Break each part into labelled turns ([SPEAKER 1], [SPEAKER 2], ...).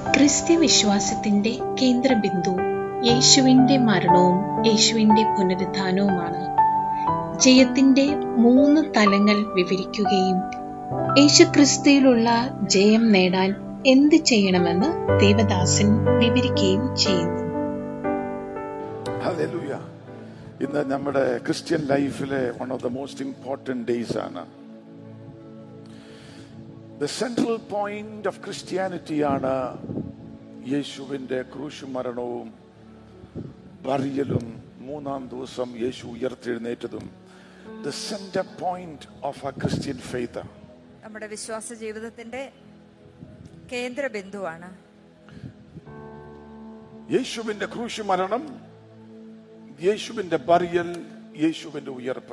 [SPEAKER 1] ക്രിസ്ത്യ വിശ്വാസത്തിന്റെ കേന്ദ്രബിന്ദു യേശുവിന്റെ മരണവും യേശുവിന്റെ പുനരുത്ഥാനവുമാണ് ജയത്തിന്റെ മൂന്ന് തലങ്ങൾ വിവരിക്കുകയും യേശുക്രിസ്തുവിലുള്ള ജയം നേടാൻ എന്ത് ചെയ്യണമെന്ന് ദേവദാസൻ വിവരിക്കുകയും ചെയ്യുന്നു
[SPEAKER 2] ഹല്ലേലൂയ ഇന്ന് നമ്മുടെ ക്രിസ്ത്യൻ ലൈഫിലെ one of the most important days ആണ് the central point of Christianity ആണ് യേശുവിന്റെ ക്രൂശ് മരണവും ബറിയലും മൂന്നാം ദിവസം യേശു ഉയർത്തെഴുന്നേറ്റതും ദ സെന്റർ പോയിന്റ് ഓഫ് ആ ക്രിസ്ത്യൻ ഫെയ്ത്ത്
[SPEAKER 3] നമ്മുടെ വിശ്വാസ ജീവിതത്തിന്റെ കേന്ദ്ര ബിന്ദുവാണ്
[SPEAKER 2] യേശുവിന്റെ ക്രൂശ് മരണം യേശുവിന്റെ ബറിയൽ യേശുവിന്റെ ഉയർപ്പ്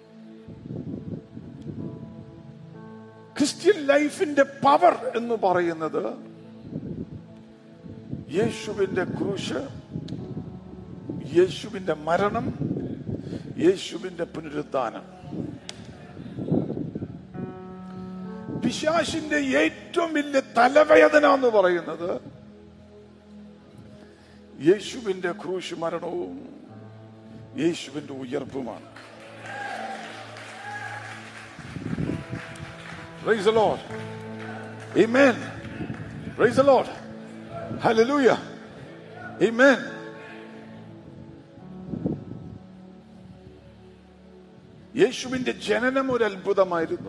[SPEAKER 2] ക്രിസ്ത്യൻ ലൈഫിന്റെ പവർ എന്ന് പറയുന്നത് യേശുവിന്റെ ക്രൂശ് യേശുവിന്റെ മരണം യേശുവിന്റെ പുനരുദ്ധാനം പിശാശിന്റെ ഏറ്റവും വലിയ തലവേദന എന്ന് പറയുന്നത് യേശുവിന്റെ ക്രൂശ് മരണവും യേശുവിന്റെ ഉയർപ്പുമാണ് Praise the Lord. Amen. Praise the Lord. Hallelujah. Amen. യേശുവിന്റെ ജനനം ഒരു അത്ഭുതമായിരുന്നു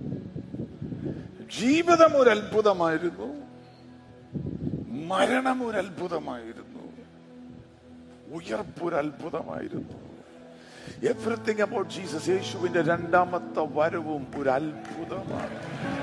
[SPEAKER 2] ജീവിതം ഒരു അത്ഭുതമായിരുന്നു മരണം ഒരു അത്ഭുതമായിരുന്നു ഉയർപ്പ് ഒരു അത്ഭുതമായിരുന്നു എവറിത്തിങ് അബൌട്ട് ജീസസ് യേശുവിന്റെ രണ്ടാമത്തെ വരവും ഒരു അത്ഭുതമാണ്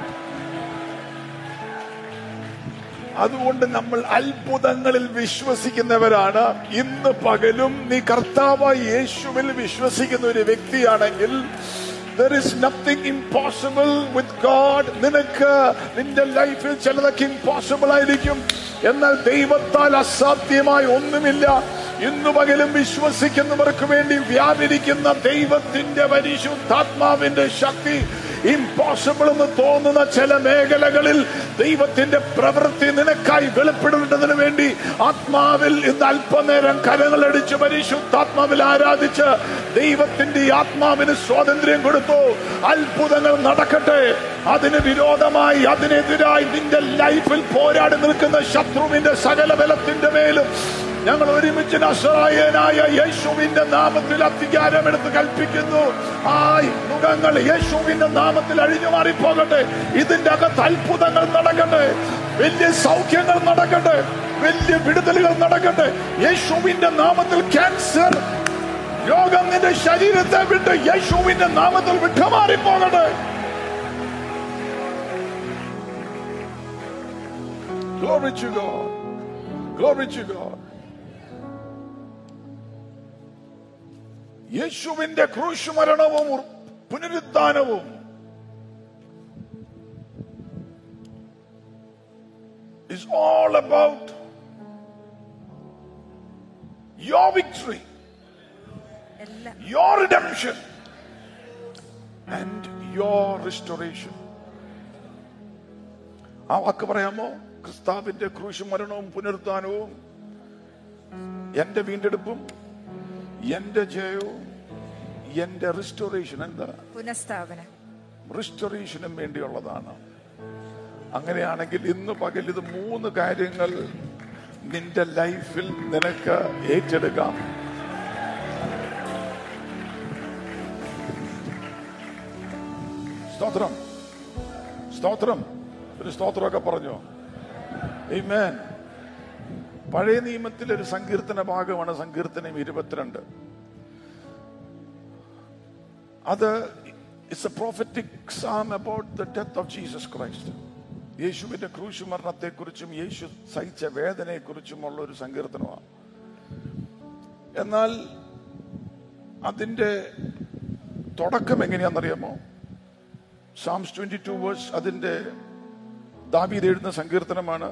[SPEAKER 2] അതുകൊണ്ട് നമ്മൾ അത്ഭുതങ്ങളിൽ വിശ്വസിക്കുന്നവരാണ് ഇന്ന് പകലും നീ കർത്താവായ യേശുവിൽ വിശ്വസിക്കുന്ന ഒരു വ്യക്തിയാണെങ്കിൽ There is nothing impossible with God. നിനക്ക് നിന്റെ ലൈഫിൽ ചിലതൊക്കെ ഇമ്പോസിബിൾ ആയിരിക്കും എന്നാൽ ദൈവത്താൽ അസാധ്യമായി ഒന്നുമില്ല ഇന്നു പകലും വിശ്വസിക്കുന്നവർക്ക് വേണ്ടി വ്യാപരിക്കുന്ന ദൈവത്തിന്റെ പരിശുദ്ധാത്മാവിന്റെ ശക്തി ഇമ്പോസിബിൾ എന്ന് തോന്നുന്ന ചില മേഖലകളിൽ ദൈവത്തിന്റെ പ്രവൃത്തി നിനക്കായി വെളിപ്പെടുന്നതിന് വേണ്ടി ആത്മാവിൽ ഇന്ന് അല്പനേരം കരങ്ങളടിച്ച് പരിശുദ്ധാത്മാവിൽ ആരാധിച്ച് ദൈവത്തിന്റെ ഈ ആത്മാവിന് സ്വാതന്ത്ര്യം കൊടുത്തു അത്ഭുതങ്ങൾ നടക്കട്ടെ അതിന് വിരോധമായി അതിനെതിരായി നിന്റെ ലൈഫിൽ പോരാടി നിൽക്കുന്ന ശത്രുവിന്റെ സകല ബലത്തിന്റെ മേലും ഞങ്ങൾ ഒരുമിച്ച് നസറായനായ യേശുവിന്റെ നാമത്തിൽ അധികാരമെടുത്ത് കൽപ്പിക്കുന്നു ആ മുഖങ്ങൾ യേശുവിന്റെ നാമത്തിൽ അഴിഞ്ഞു മാറിപ്പോകട്ടെ ഇതിന്റെ അകത്ത് അത്ഭുതങ്ങൾ നടക്കട്ടെ വലിയ സൗഖ്യങ്ങൾ നടക്കട്ടെ വലിയ വിടുതലുകൾ നടക്കട്ടെ യേശുവിന്റെ നാമത്തിൽ ക്യാൻസർ രോഗം നിന്റെ ശരീരത്തെ വിട്ട് യേശുവിന്റെ നാമത്തിൽ വിട്ടുമാറിപ്പോകട്ടെ Glory to God. Glory to God. യേശുവിന്റെ ക്രൂശ് മരണവും ഉർ- പുനരുദ്ധാനവും is all about your victory,
[SPEAKER 3] എല്ലാം
[SPEAKER 2] your redemption, and your restoration. ആ വാക്ക് പറയാമോ ക്രിസ്താവിന്റെ ക്രൂശ് മരണവും പുനരുദ്ധാനവും എന്റെ വീണ്ടെടുപ്പും എന്റെ ജയവും എന്റെ റിസ്റ്റോറേഷൻ എന്താ
[SPEAKER 3] പുനഃസ്ഥാപനം
[SPEAKER 2] റിസ്റ്റോറേഷനും വേണ്ടിയുള്ളതാണ് അങ്ങനെയാണെങ്കിൽ ഇന്ന് പകൽ ഇത് മൂന്ന് കാര്യങ്ങൾ നിന്റെ ലൈഫിൽ നിനക്ക് ഏറ്റെടുക്കാം സ്തോത്രം സ്തോത്രം ഒരു സ്തോത്രമൊക്കെ പറഞ്ഞു Amen. പഴയ നിയമത്തിൽ ഒരു സങ്കീർത്തന ഭാഗമാണ് സങ്കീർത്തനം ഇരുപത്തിരണ്ട് അത് it's a prophetic psalm about the death of Jesus Christ യേശുവിന്റെ ക്രൂശ് മരണത്തെക്കുറിച്ചും യേശു സഹിച്ച വേദനയെക്കുറിച്ചുമുള്ള ഒരു സങ്കീർത്തനമാണ് എന്നാൽ അതിന്റെ തുടക്കം എങ്ങനെയാണെന്നറിയാമോ സാംസ് ട്വന്റി ടു വേഴ്സ് അതിന്റെ ദാവീദ് എഴുതുന്ന സങ്കീർത്തനമാണ്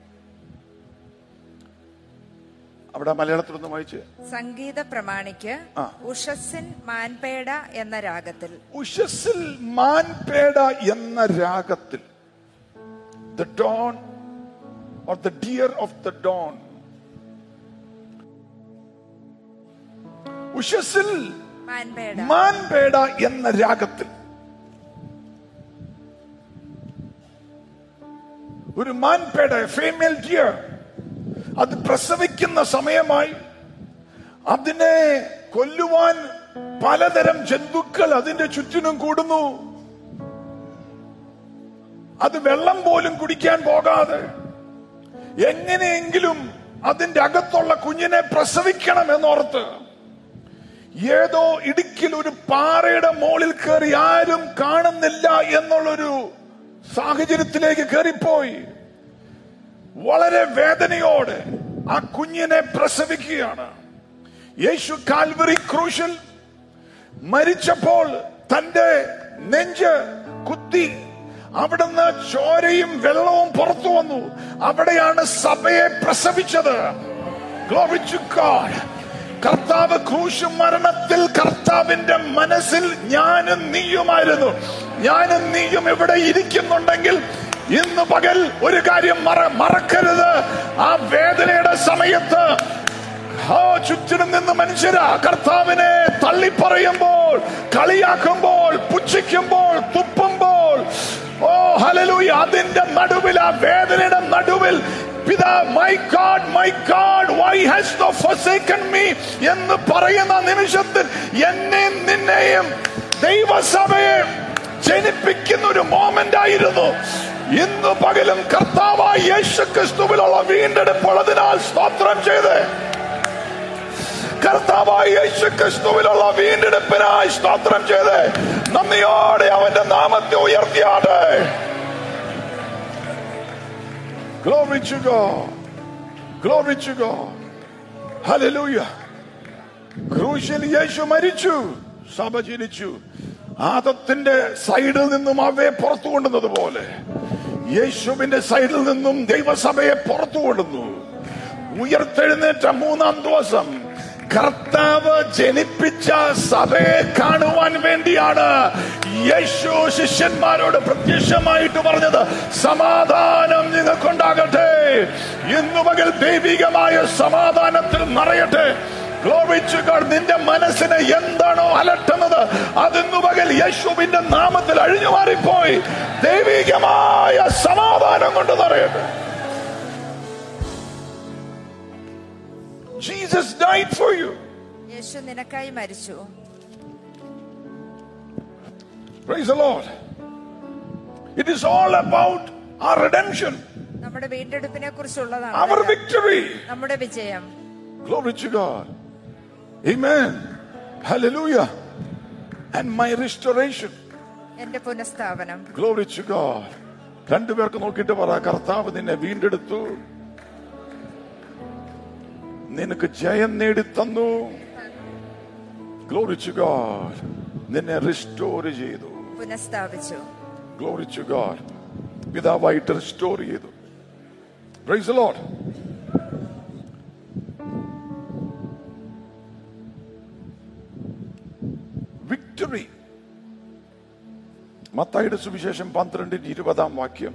[SPEAKER 2] അവിടെ മലയാളത്തിലൊന്ന് വായിച്ച്
[SPEAKER 3] സംഗീത പ്രമാണിക്ക്
[SPEAKER 2] ആ.
[SPEAKER 3] ഉഷസ്സിൻ മാൻപേട എന്ന രാഗത്തിൽ
[SPEAKER 2] ഉഷസ്സിൽ മാൻപേട എന്ന രാഗത്തിൽ the dawn or the deer of the dawn. ഉഷസിൽ
[SPEAKER 3] മാൻപേട
[SPEAKER 2] മാൻപേട എന്ന രാഗത്തിൽ ഒരു മാൻപേട ഫീമെയിൽ ഡിയർ അത് പ്രസവിക്കുന്ന സമയമായി അതിനെ കൊല്ലുവാൻ പലതരം ജന്തുക്കൾ അതിന്റെ ചുറ്റിനും കൂടുന്നു അത് വെള്ളം പോലും കുടിക്കാൻ പോകാതെ എങ്ങനെയെങ്കിലും അതിന്റെ അകത്തുള്ള കുഞ്ഞിനെ പ്രസവിക്കണം എന്നോർത്ത് ഏതോ ഇടുക്കിൽ ഒരു പാറയുടെ മുകളിൽ കയറി ആരും കാണുന്നില്ല എന്നുള്ളൊരു സാഹചര്യത്തിലേക്ക് കയറിപ്പോയി വളരെ വേദനയോടെ ആ കുഞ്ഞിനെ പ്രസവിക്കുകയാണ് യേശു കാൽവറി ക്രൂശിൽ മരിച്ചപ്പോൾ തന്റെ നെഞ്ച് കുത്തി അവിടുന്ന് ചോരയും വെള്ളവും പുറത്തു വന്നു അവിടെയാണ് സഭയെ പ്രസവിച്ചത് Glory to God. കർത്താവ് ക്രൂശ് മരണത്തിൽ കർത്താവിന്റെ മനസ്സിൽ ഞാനും നീയുമായിരുന്നു ഞാനും നീയും ഇവിടെ ഇരിക്കുന്നുണ്ടെങ്കിൽ ഇന്ന് പകൽ ഒരു കാര്യം മറ മറക്കരുത് ആ വേദനയുടെ സമയത്ത് ആ ചുറ്റിനും നിന്ന് മനുഷ്യരാ കർത്താവിനെ തള്ളിപ്പറയുമ്പോൾ കളിയാക്കുമ്പോൾ പുച്ഛിക്കുമ്പോൾ തുപ്പുമ്പോൾ ഓ ഹലലൂയ അതിന്റെ നടുവിൽ ആ വേദനയുടെ നടുവിൽ പിതാ my God my God why has no forsaken me എന്ന് പറയുന്ന നിമിഷത്തിൽ എന്നെയും നിന്നെയും ദൈവസഭയെ ജനിപ്പിക്കുന്ന ഒരു മോമെന്റ് ആയിരുന്നു ഇന്ന് പകലും കർത്താവായ യേശു ക്രിസ്തുവിലുള്ള വീണ്ടെടുപ്പുള്ളതിനാൽ സ്തോത്രം ചെയ്ത് കർത്താവായ യേശു ക്രിസ്തുവിലുള്ള വീണ്ടെടുപ്പിനായി സ്തോത്രം ചെയ്ത് നന്ദിയോടെ അവന്റെ നാമത്തെ ഉയർത്തിയാട് Glory to God. Glory to God. Hallelujah. ക്രൂശിൽ യേശു മരിച്ചു സഭ ജനിച്ചു ആദത്തിന്റെ സൈഡിൽ നിന്നും അവയെ പുറത്തു കൊണ്ടുന്നത് പോലെ യേശുവിന്റെ സൈഡിൽ നിന്നും ദൈവസഭയെ പുറത്തു കൊണ്ടുവന്നു ഉയർത്തെഴുന്നേറ്റ മൂന്നാം ദിവസം കർത്താവ് ജനിപ്പിച്ച സഭയെ കാണുവാൻ വേണ്ടിയാണ് യേശു ശിഷ്യന്മാരോട് പ്രത്യക്ഷമായിട്ട് പറഞ്ഞത് സമാധാനം നിങ്ങൾക്കുണ്ടാകട്ടെ ഇന്നു പകൽ ദൈവികമായ സമാധാനത്തിൽ നിറയട്ടെ Glory to God. നിന്റെ മനസ്സിന് എന്താണോ അലട്ടുന്നത് അതിന്നു പകൽ യേശുവിന്റെ നാമത്തിൽ അഴിഞ്ഞു മാറിപ്പോയി ദൈവികമായ സമാധാനം കൊണ്ട് നിറയട്ടെ Jesus died for you.
[SPEAKER 3] യേശു നിനക്കായി മരിച്ചു
[SPEAKER 2] Praise the Lord. It is all about our redemption,
[SPEAKER 3] നമ്മുടെ വീണ്ടെടുപ്പിനെ കുറിച്ചുള്ളതാണ്
[SPEAKER 2] our victory.
[SPEAKER 3] നമ്മുടെ വിജയം
[SPEAKER 2] Glory to God. Amen. Hallelujah. And my restoration.
[SPEAKER 3] എന്റെ പുനഃസ്ഥാപനം
[SPEAKER 2] Glory to God. രണ്ടുപേർക്ക് നോക്കിയിട്ട് പറ കർത്താവ് നിന്നെ വീണ്ടെടുത്തു നിനക്ക് ജയം നേടിത്തന്നു ഗ്ലോറി ടു ഗോഡ് നിന്നെ റിസ്റ്റോർ ചെയ്തു
[SPEAKER 3] പുനഃസ്ഥാപിച്ചു
[SPEAKER 2] ഗ്ലോറി ടു ഗോഡ് പിതാവായിട്ട് റിസ്റ്റോർ ചെയ്തു പ്രൈസ് ലോഡ് വിക്ടറി മത്തായിയുടെ സുവിശേഷം പന്ത്രണ്ടിന്റെ ഇരുപതാം വാക്യം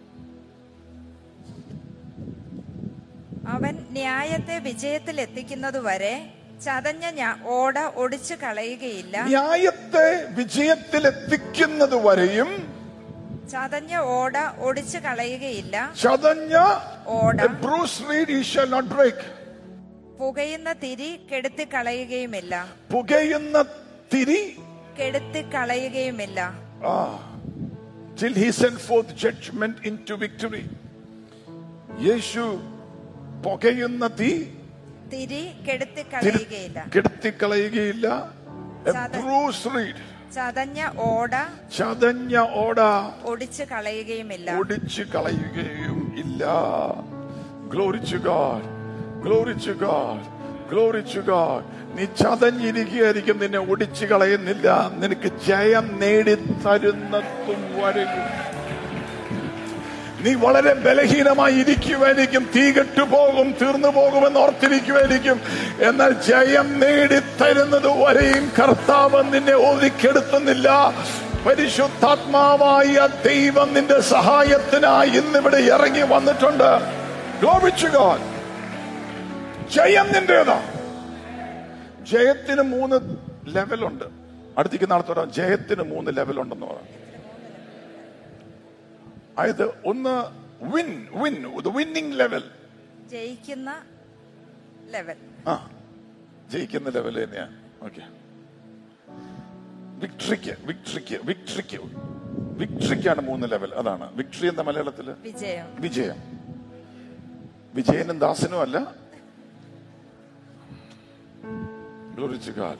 [SPEAKER 3] അവൻ ന്യായത്തെ വിജയത്തിൽ എത്തിക്കുന്നതുവരെ ചതഞ്ഞ ഞാ- ഓട ഒടിച്ചു കളയുകയില്ല
[SPEAKER 2] ന്യായത്തെ വിജയത്തിൽ എത്തിക്കുന്നത് വരെയും
[SPEAKER 3] ചതഞ്ഞ ഓട ഒടിച്ചു കളയുകയില്ല
[SPEAKER 2] ചതഞ്ഞ
[SPEAKER 3] ഓട
[SPEAKER 2] bruised reed he shall not break
[SPEAKER 3] പുകയുന്ന തിരി കെടുത്തി കളയുകയുമില്ല
[SPEAKER 2] പുകയുന്ന തിരി
[SPEAKER 3] കെടുത്തി കളയുകയുമില്ല
[SPEAKER 2] till he sent forth judgment into victory. യേശു പുകയുന്ന തീ
[SPEAKER 3] തിരി കെടുത്തി
[SPEAKER 2] തിരി-
[SPEAKER 3] കളയുകയില്ല
[SPEAKER 2] കെടുത്തിക്കളയുകയില്ല
[SPEAKER 3] ചത-
[SPEAKER 2] ബ്രൂസ് റീഡ്
[SPEAKER 3] ചതഞ്ഞ ഓട
[SPEAKER 2] ചതഞ്ഞ ഓട
[SPEAKER 3] ഒടിച്ചു കളയുകയുമില്ല
[SPEAKER 2] ഒടിച്ചു കളയുകയും ഇല്ല glory to God glory to God glory to God നീ ചതഞ്ഞിരിക്കുകയായിരിക്കും നിന്നെ ഒടിച്ചു കളയുന്നില്ല നിനക്ക് ജയം നേടിത്തരുന്നതും വരും നീ വളരെ ബലഹീനമായി ഇരിക്കുമായിരിക്കും തീ കെട്ടുപോകും തീർന്നു പോകുമെന്ന് ഓർത്തിരിക്കുമായിരിക്കും എന്നാൽ ജയം നേടിത്തരുന്നത് വരെയും കർത്താവ് നിന്നെ ഒതുക്കെടുത്തുന്നില്ല പരിശുദ്ധാത്മാവായ ദൈവം നിന്റെ സഹായത്തിനായി ഇന്നിവിടെ ഇറങ്ങി വന്നിട്ടുണ്ട് Glory to God. ജയം നിന്റേതാ ജയത്തിന് മൂന്ന് ലെവലുണ്ട് അടുത്തേക്ക് നാളത്തെ പറയാം ജയത്തിന് മൂന്ന് ലെവലുണ്ടെന്ന് പറയാം അതായത് ഒന്ന് വിൻ വിൻ വിന്നിങ് ലെവൽ
[SPEAKER 3] ജയിക്കുന്ന ലെവൽ
[SPEAKER 2] ആ ജയിക്കുന്ന ലെവൽ തന്നെയാ ഓക്കെ വിക്ടറിക്ക് വിക്ടറിക്ക് വിക്ടറിക്ക് വിക്ടറിക്കാണ് മൂന്ന് ലെവൽ അതാണ് വിക്ടറി എന്ന മലയാളത്തില്
[SPEAKER 3] വിജയം
[SPEAKER 2] വിജയം വിജയനും ദാസനും അല്ല Glory to God.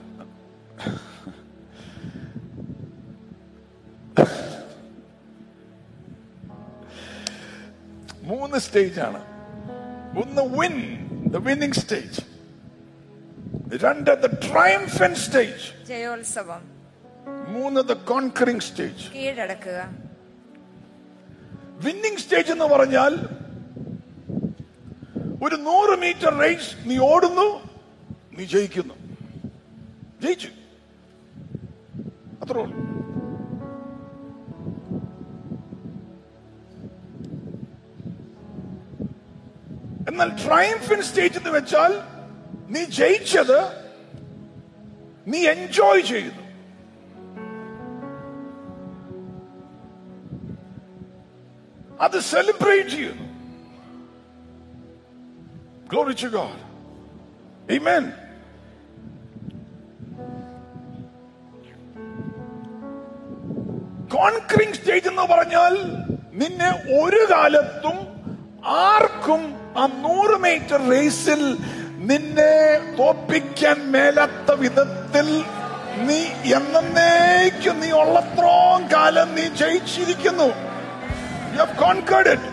[SPEAKER 2] മൂന്ന് സ്റ്റേജ് ആണ് ഒന്ന് വിൻ ദ വിന്നിംഗ് സ്റ്റേജ് രണ്ട് ദ ട്രയംഫൻ സ്റ്റേജ്
[SPEAKER 3] ജയോത്സവം
[SPEAKER 2] മൂന്ന് ദ കോൺകറിംഗ് സ്റ്റേജ്
[SPEAKER 3] കീഴടക്കുക
[SPEAKER 2] വിന്നിംഗ് സ്റ്റേജ് എന്ന് പറഞ്ഞാൽ ഒരു നൂറ് മീറ്റർ റേസ് നീ ഓടുന്നു നീ ജയിക്കുന്നു ജയിച്ചു അത്രേ ഉള്ളൂ എന്നാൽ ട്രയംഫിൻ സ്റ്റേജ് എന്ന് വെച്ചാൽ നീ ജയിച്ചത് നീ എൻജോയ് ചെയ്യുന്നു അത് സെലിബ്രേറ്റ് ചെയ്യുന്നു Glory to God. Amen. Conquering stage എന്ന് പറഞ്ഞാൽ നിന്നെ ഒരു കാലത്തും ആർക്കും ആ നൂറ് മീറ്റർ റേസിൽ നിന്നെ തോപ്പിക്കാൻ മേലാത്ത വിധത്തിൽ നീ എന്നേക്കും നീ ഉള്ളത്രോം കാലം നീ ജയിച്ചിരിക്കുന്നു യു ഹവ് കോൺകേർഡ് ഇറ്റ്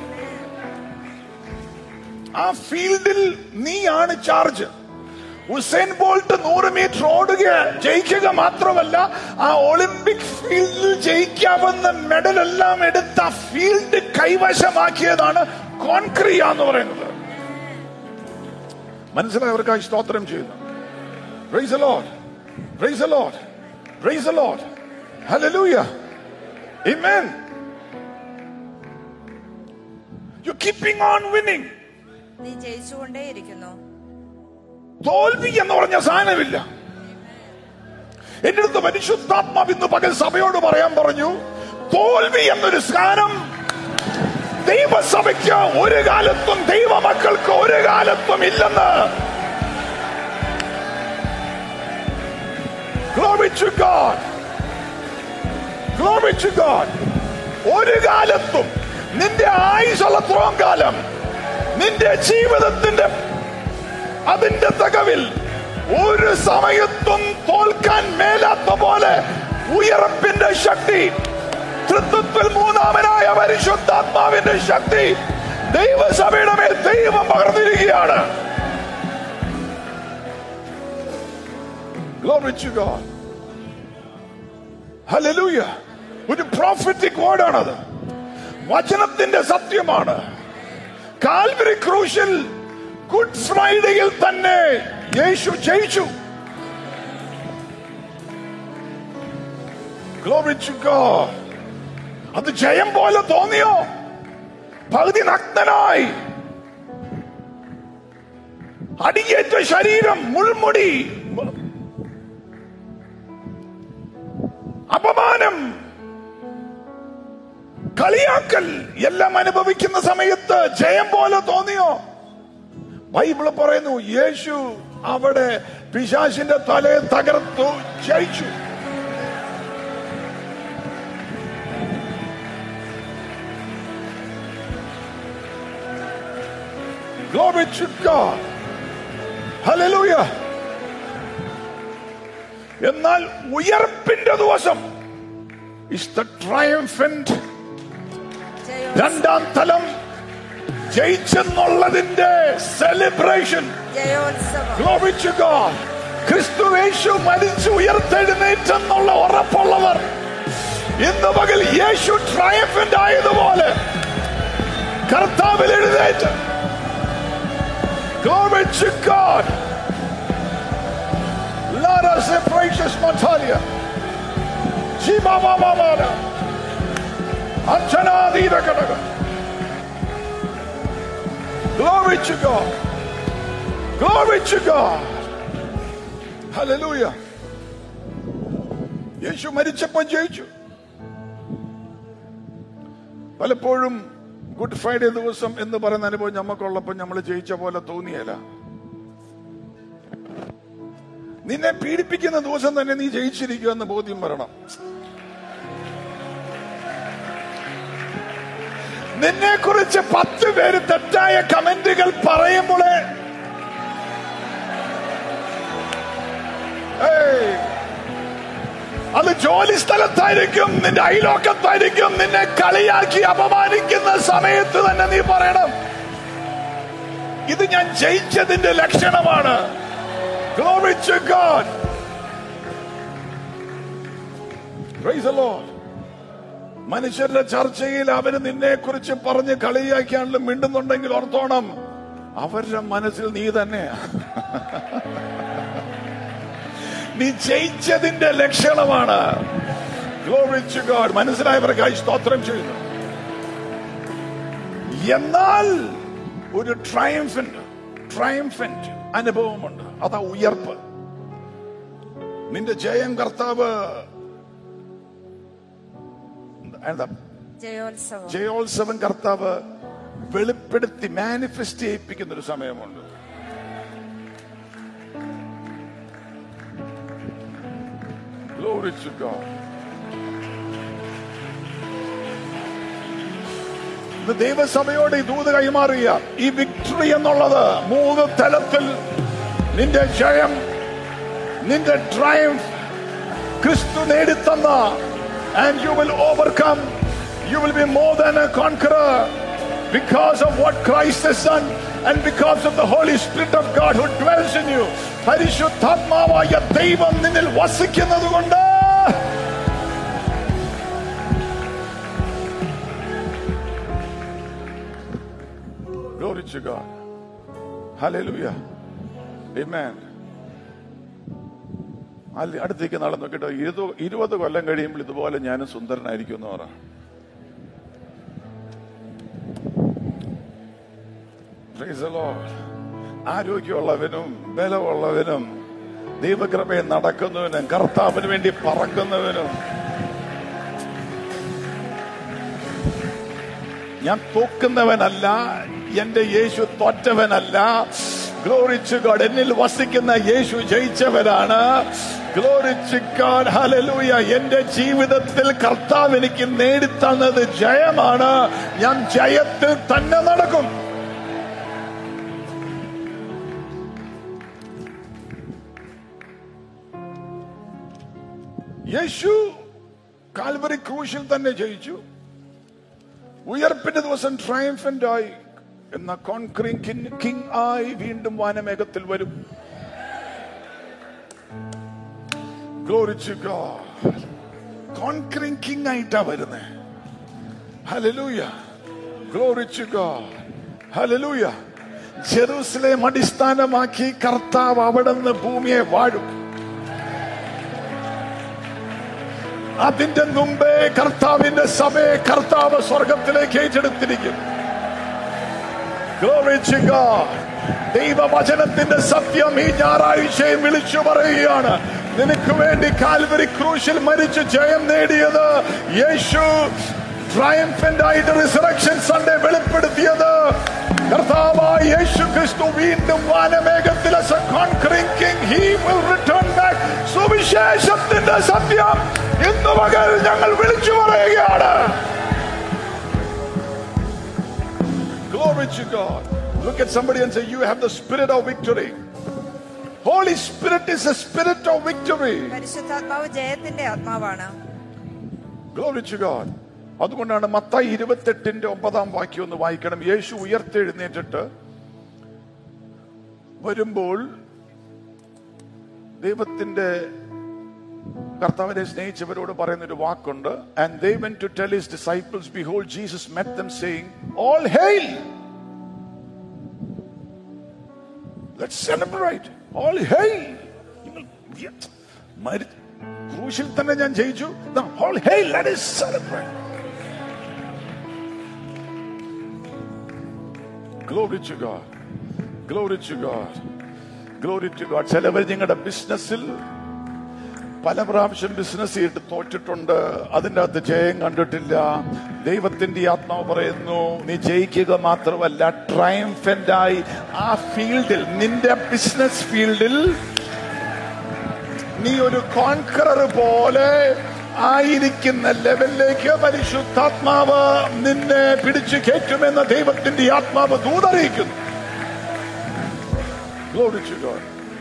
[SPEAKER 2] ആ ഫീൽഡിൽ നീയാണ് ചാർജ് ഉസൈൻ ബോൾട്ട് നൂറ് മീറ്റർ ഓടുക ജയിക്കുക മാത്രമല്ല ആ ഒളിമ്പിക് ഫീൽഡിൽ ജയിക്കാവുന്ന മെഡൽ എല്ലാം എടുത്ത് ആ ഫീൽഡ് കൈവശമാക്കിയതാണ് കോൺക്രിയ എന്ന് പറയുന്നത് മനസ്സിലായവർക്കായി സ്തോത്രം ചെയ്യുന്നു praise Lord praise Lord praise Lord hallelujah amen you keeping on winning
[SPEAKER 3] നീ ജയിച്ചുകൊണ്ടേയിരിക്കുന്നു
[SPEAKER 2] തോൽവി എന്ന് പറഞ്ഞ സാധനമില്ല എന്റെ അടുത്ത് പരിശുദ്ധാത്മാവ് ഇന്ന് പകൽ സഭയോട് പറയാൻ പറഞ്ഞു തോൽവി എന്നൊരു സാധനം ദൈവസഭയ്ക്ക് ഒരു കാലത്തും ദൈവമക്കൾക്ക് ഒരു കാലത്തും ഇല്ലെന്ന് Glory to God. Glory to God. ഒരു കാലത്തും നിന്റെ ആയുസുള്ളത്രോം കാലം നിന്റെ ജീവിതത്തിന്റെ അതിന്റെ തകവിൽ ഒരു സമയത്തും തോൽക്കാൻ മേലാത്ത പോലെ ഉയർപ്പിന്റെ ശക്തി തൃത്വത്തിൽ മൂന്നാമനായ പരിശുദ്ധാത്മാവിന്റെ ശക്തി ദൈവസഭയുടെ മേൽ ദൈവം പകർന്നിരിക്കുകയാണ് Glory to God. Hallelujah. ഒരു പ്രോഫറ്റിക് വേർഡാണത് വചനത്തിന്റെ സത്യമാണ് കാൽവരി ക്രൂശിൽ ഗുഡ് ഫ്രൈഡേയിൽ തന്നെ യേശു ജയിച്ചു Glory to God. അത് ജയം പോലെ തോന്നിയോ പകുതി നഗ്നനായി അടിയേറ്റ ശരീരം മുൾമുടി അപമാനം കളിയാക്കൽ എല്ലാം അനുഭവിക്കുന്ന സമയത്ത് ജയം പോലെ തോന്നിയോ ബൈബിള് പറയുന്നു യേശു അവിടെ പിശാശിന്റെ തലയെ തകർത്തു ജയിച്ചു Glory to God. Hallelujah. എന്നാൽ ഉയർപ്പിന്റെ ദിവസം ഇസ് ദ ട്രയംഫന്റ്
[SPEAKER 3] ജയോത്സവം
[SPEAKER 2] രണ്ടാം തലം ജയിച്ചെന്നുള്ളതിന്റെ സെലിബ്രേഷൻ
[SPEAKER 3] ജയോത്സവം
[SPEAKER 2] Glory to God. ക്രിസ്തു യേശു മരിച്ചു ഉയർത്തെഴുന്നേറ്റെന്നുള്ള ഉറപ്പുള്ളവർ ഇന്ന് പകൽ യേശു ട്രയംഫന്റ് ആയതുപോലെ കർത്താവിൽ എഴുന്നേറ്റ് Glory to God. Let us embrace this Montalia. Jimamamamana. Antanadira Kanaga. Glory to God. Glory to God. Hallelujah. യേശു മരിച്ചപ്പോൾ ജയിച്ചു പലപ്പോഴും ഗുഡ് ഫ്രൈഡേ ദിവസം എന്ന് പറയുന്ന അനുഭവം നമുക്കുള്ളപ്പോൾ നമ്മൾ ജയിച്ച പോലെ തോന്നിയല്ല നിന്നെ പീഡിപ്പിക്കുന്ന ദിവസം തന്നെ നീ ജയിച്ചിരിക്കുക എന്ന് ബോധ്യം വരണം നിന്നെ കുറിച്ച് പത്ത് പേര് തെറ്റായ കമന്റുകൾ പറയുമ്പോൾ അത് ജോലി സ്ഥലത്തായിരിക്കും നിന്റെ അയലോക്കത്തായിരിക്കും നിന്നെ കളിയാക്കി അപമാനിക്കുന്ന സമയത്ത് തന്നെ നീ പറയണം ഇത് ഞാൻ ജയിച്ചതിന്റെ ലക്ഷണമാണ് Glory to God. Praise the Lord. മനുഷ്യരുടെ ചർച്ചയിൽ അവര് നിന്നെ കുറിച്ച് പറഞ്ഞ് കളിയാക്കിയാണെങ്കിലും മിണ്ടുന്നുണ്ടെങ്കിൽ ഓർത്തോണം അവരുടെ മനസ്സിൽ നീ തന്നെയാ നീ ജയിച്ചതിന്റെ ലക്ഷണമാണ് Glory to God. മനസ്സിലായവർക്കായി സ്തോത്രം ചെയ്യുന്നു എന്നാൽ ഒരു ട്രയംഫന്റ് ട്രയംഫന്റ് അനുഭവമുണ്ട് അതാ ഉയർപ്പ് നിന്റെ ജയം കർത്താവ് എന്താ
[SPEAKER 3] ജയോത്സവം
[SPEAKER 2] ജയോത്സവം കർത്താവ് വെളിപ്പെടുത്തി മാനിഫെസ്റ്റ് ചെയ്യിപ്പിക്കുന്ന ഒരു സമയമുണ്ട് Glory to God. ഇന്ന് ദൈവസഭയോട് ഈ ദൂത് കൈമാറുക ഈ വിക്ടറി എന്നുള്ളത് മൂന്ന് തലത്തിൽ നിന്റെ ജയം നിന്റെ ട്രയംഫ് ക്രിസ്തു നേടിത്തന്ന and you will overcome you will be more than a conqueror because of what Christ has done and because of the Holy Spirit of God who dwells in you പരിശുദ്ധാത്മാവായ ദൈവം നിന്നിൽ വസിക്കുന്നത് കൊണ്ട് Glory to God. Hallelujah. Amen. അല്ല അടുത്തേക്ക് നാളെ നോക്കിട്ടോ ഇരുപത് ഇരുപത് കൊല്ലം കഴിയുമ്പോൾ ഇതുപോലെ ഞാനും സുന്ദരനായിരിക്കും എന്ന് പറ Praise the Lord. ആരോഗ്യമുള്ളവനും ബലമുള്ളവനും ദൈവകൃപയെ നടക്കുന്നവനും കർത്താവിന് വേണ്ടി പറക്കുന്നവനും ഞാൻ തോക്കുന്നവനല്ല എന്റെ യേശു തോറ്റവനല്ല ഗ്ലോറിച്ച് ഗോഡ് എന്നിൽ വസിക്കുന്ന യേശു ജയിച്ചവനാണ് ഗ്ലോറിച്ച് ഗോഡ് ഹല്ലേലൂയ എന്റെ ജീവിതത്തിൽ കർത്താവ് എനിക്ക് നേടിത്തന്നത് ജയമാണ് ഞാൻ ജയത്തിൽ തന്നെ നടക്കും യേശു കാൽവറി ക്രൂശിൽ തന്നെ ജയിച്ചു ഉയർപ്പിന്റെ ദിവസം ട്രയംഫന്റ് ആയി എന്ന കോൺക്രീങ് കിങ് ആയി വീണ്ടും വാനമേഘത്തിൽ വരും Glory to God. Conquering king ആയിട്ടാ വരുന്നത് hallelujah glory to God hallelujah Jerusalem അടിസ്ഥാനമാക്കി കർത്താവ് അവിടെ നിന്ന് ഭൂമിയെ വാഴും അതിന്റെ മുമ്പേ കർത്താവിന്റെ സഭയെ കർത്താവ് സ്വർഗത്തിലേക്ക് ഏറ്റെടുത്തിരിക്കും Glory to God. ദൈവവചനത്തിന്റെ സത്യം ഈ ഞായറാഴ്ചയും വിളിച്ചു പറയുകയാണ് നിനക്ക് വേണ്ടി കാൽവരി ക്രൂശിൽ മരിച്ച് ജയം നേടിയത് യേശു ട്രയംഫന്റ് ആയിട്ട് റിസറക്ഷൻ സൺഡേ വെളിപ്പെടുത്തിയത് കർത്താവായ യേശു ക്രിസ്തു വീണ്ടും വാനമേഘത്തിൽ as a conquering king he will return back സുവിശേഷത്തിന്റെ സത്യം ഇന്ന് പകൽ ഞങ്ങൾ വിളിച്ചു പറയുകയാണ് Glory to God. Look at somebody and say, You have the spirit of victory. Holy Spirit is a spirit of victory.
[SPEAKER 3] പരിശുദ്ധാത്മാവ് ജയത്തിന്റെ ആത്മാവാണ്
[SPEAKER 2] Glory to God. അതുകൊണ്ടാണ് മത്തായി ഇരുപത്തെട്ടിന്റെ ഒമ്പതാം വാക്യം ഒന്ന് വായിക്കണം യേശു ഉയർത്തെഴുന്നേറ്റിട്ട് വരുമ്പോൾ ദൈവത്തിന്റെ കർത്താവിനെ സ്നേഹിച്ചവരോട് പറയുന്ന ഒരു വാക്കുണ്ട് and they went to tell his disciples behold Jesus met them saying all hail let's celebrate all hail നിങ്ങൾ മരി- ക്രൂശിൽ തന്നെ ഞാൻ ജയിച്ചു Now, all hail let us celebrate Glory to God. Glory to God. Glory to God. ചിലവർ നിങ്ങളുടെ ബിസിനസ്സിൽ പല പ്രാവശ്യം ബിസിനസ് ചെയ്തിട്ട് തോറ്റിട്ടുണ്ട് അതിൻ്റെ അകത്ത് ജയം കണ്ടിട്ടില്ല ദൈവത്തിന്റെ ഈ ആത്മാവ് പറയുന്നു നീ ജയിക്കുക മാത്രമല്ല ട്രയംഫന്റ് ആയി ആ ഫീൽഡിൽ നിന്റെ ബിസിനസ് ഫീൽഡിൽ നീ ഒരു കോൺകറർ പോലെ ആയിരിക്കുന്ന ലെവലിലേക്ക് പരിശുദ്ധാത്മാവ് നിന്നെ പിടിച്ചു കയറ്റുമെന്ന ദൈവത്തിന്റെ ആത്മാവ് ദൂതറിയിക്കുന്നു Glory to God.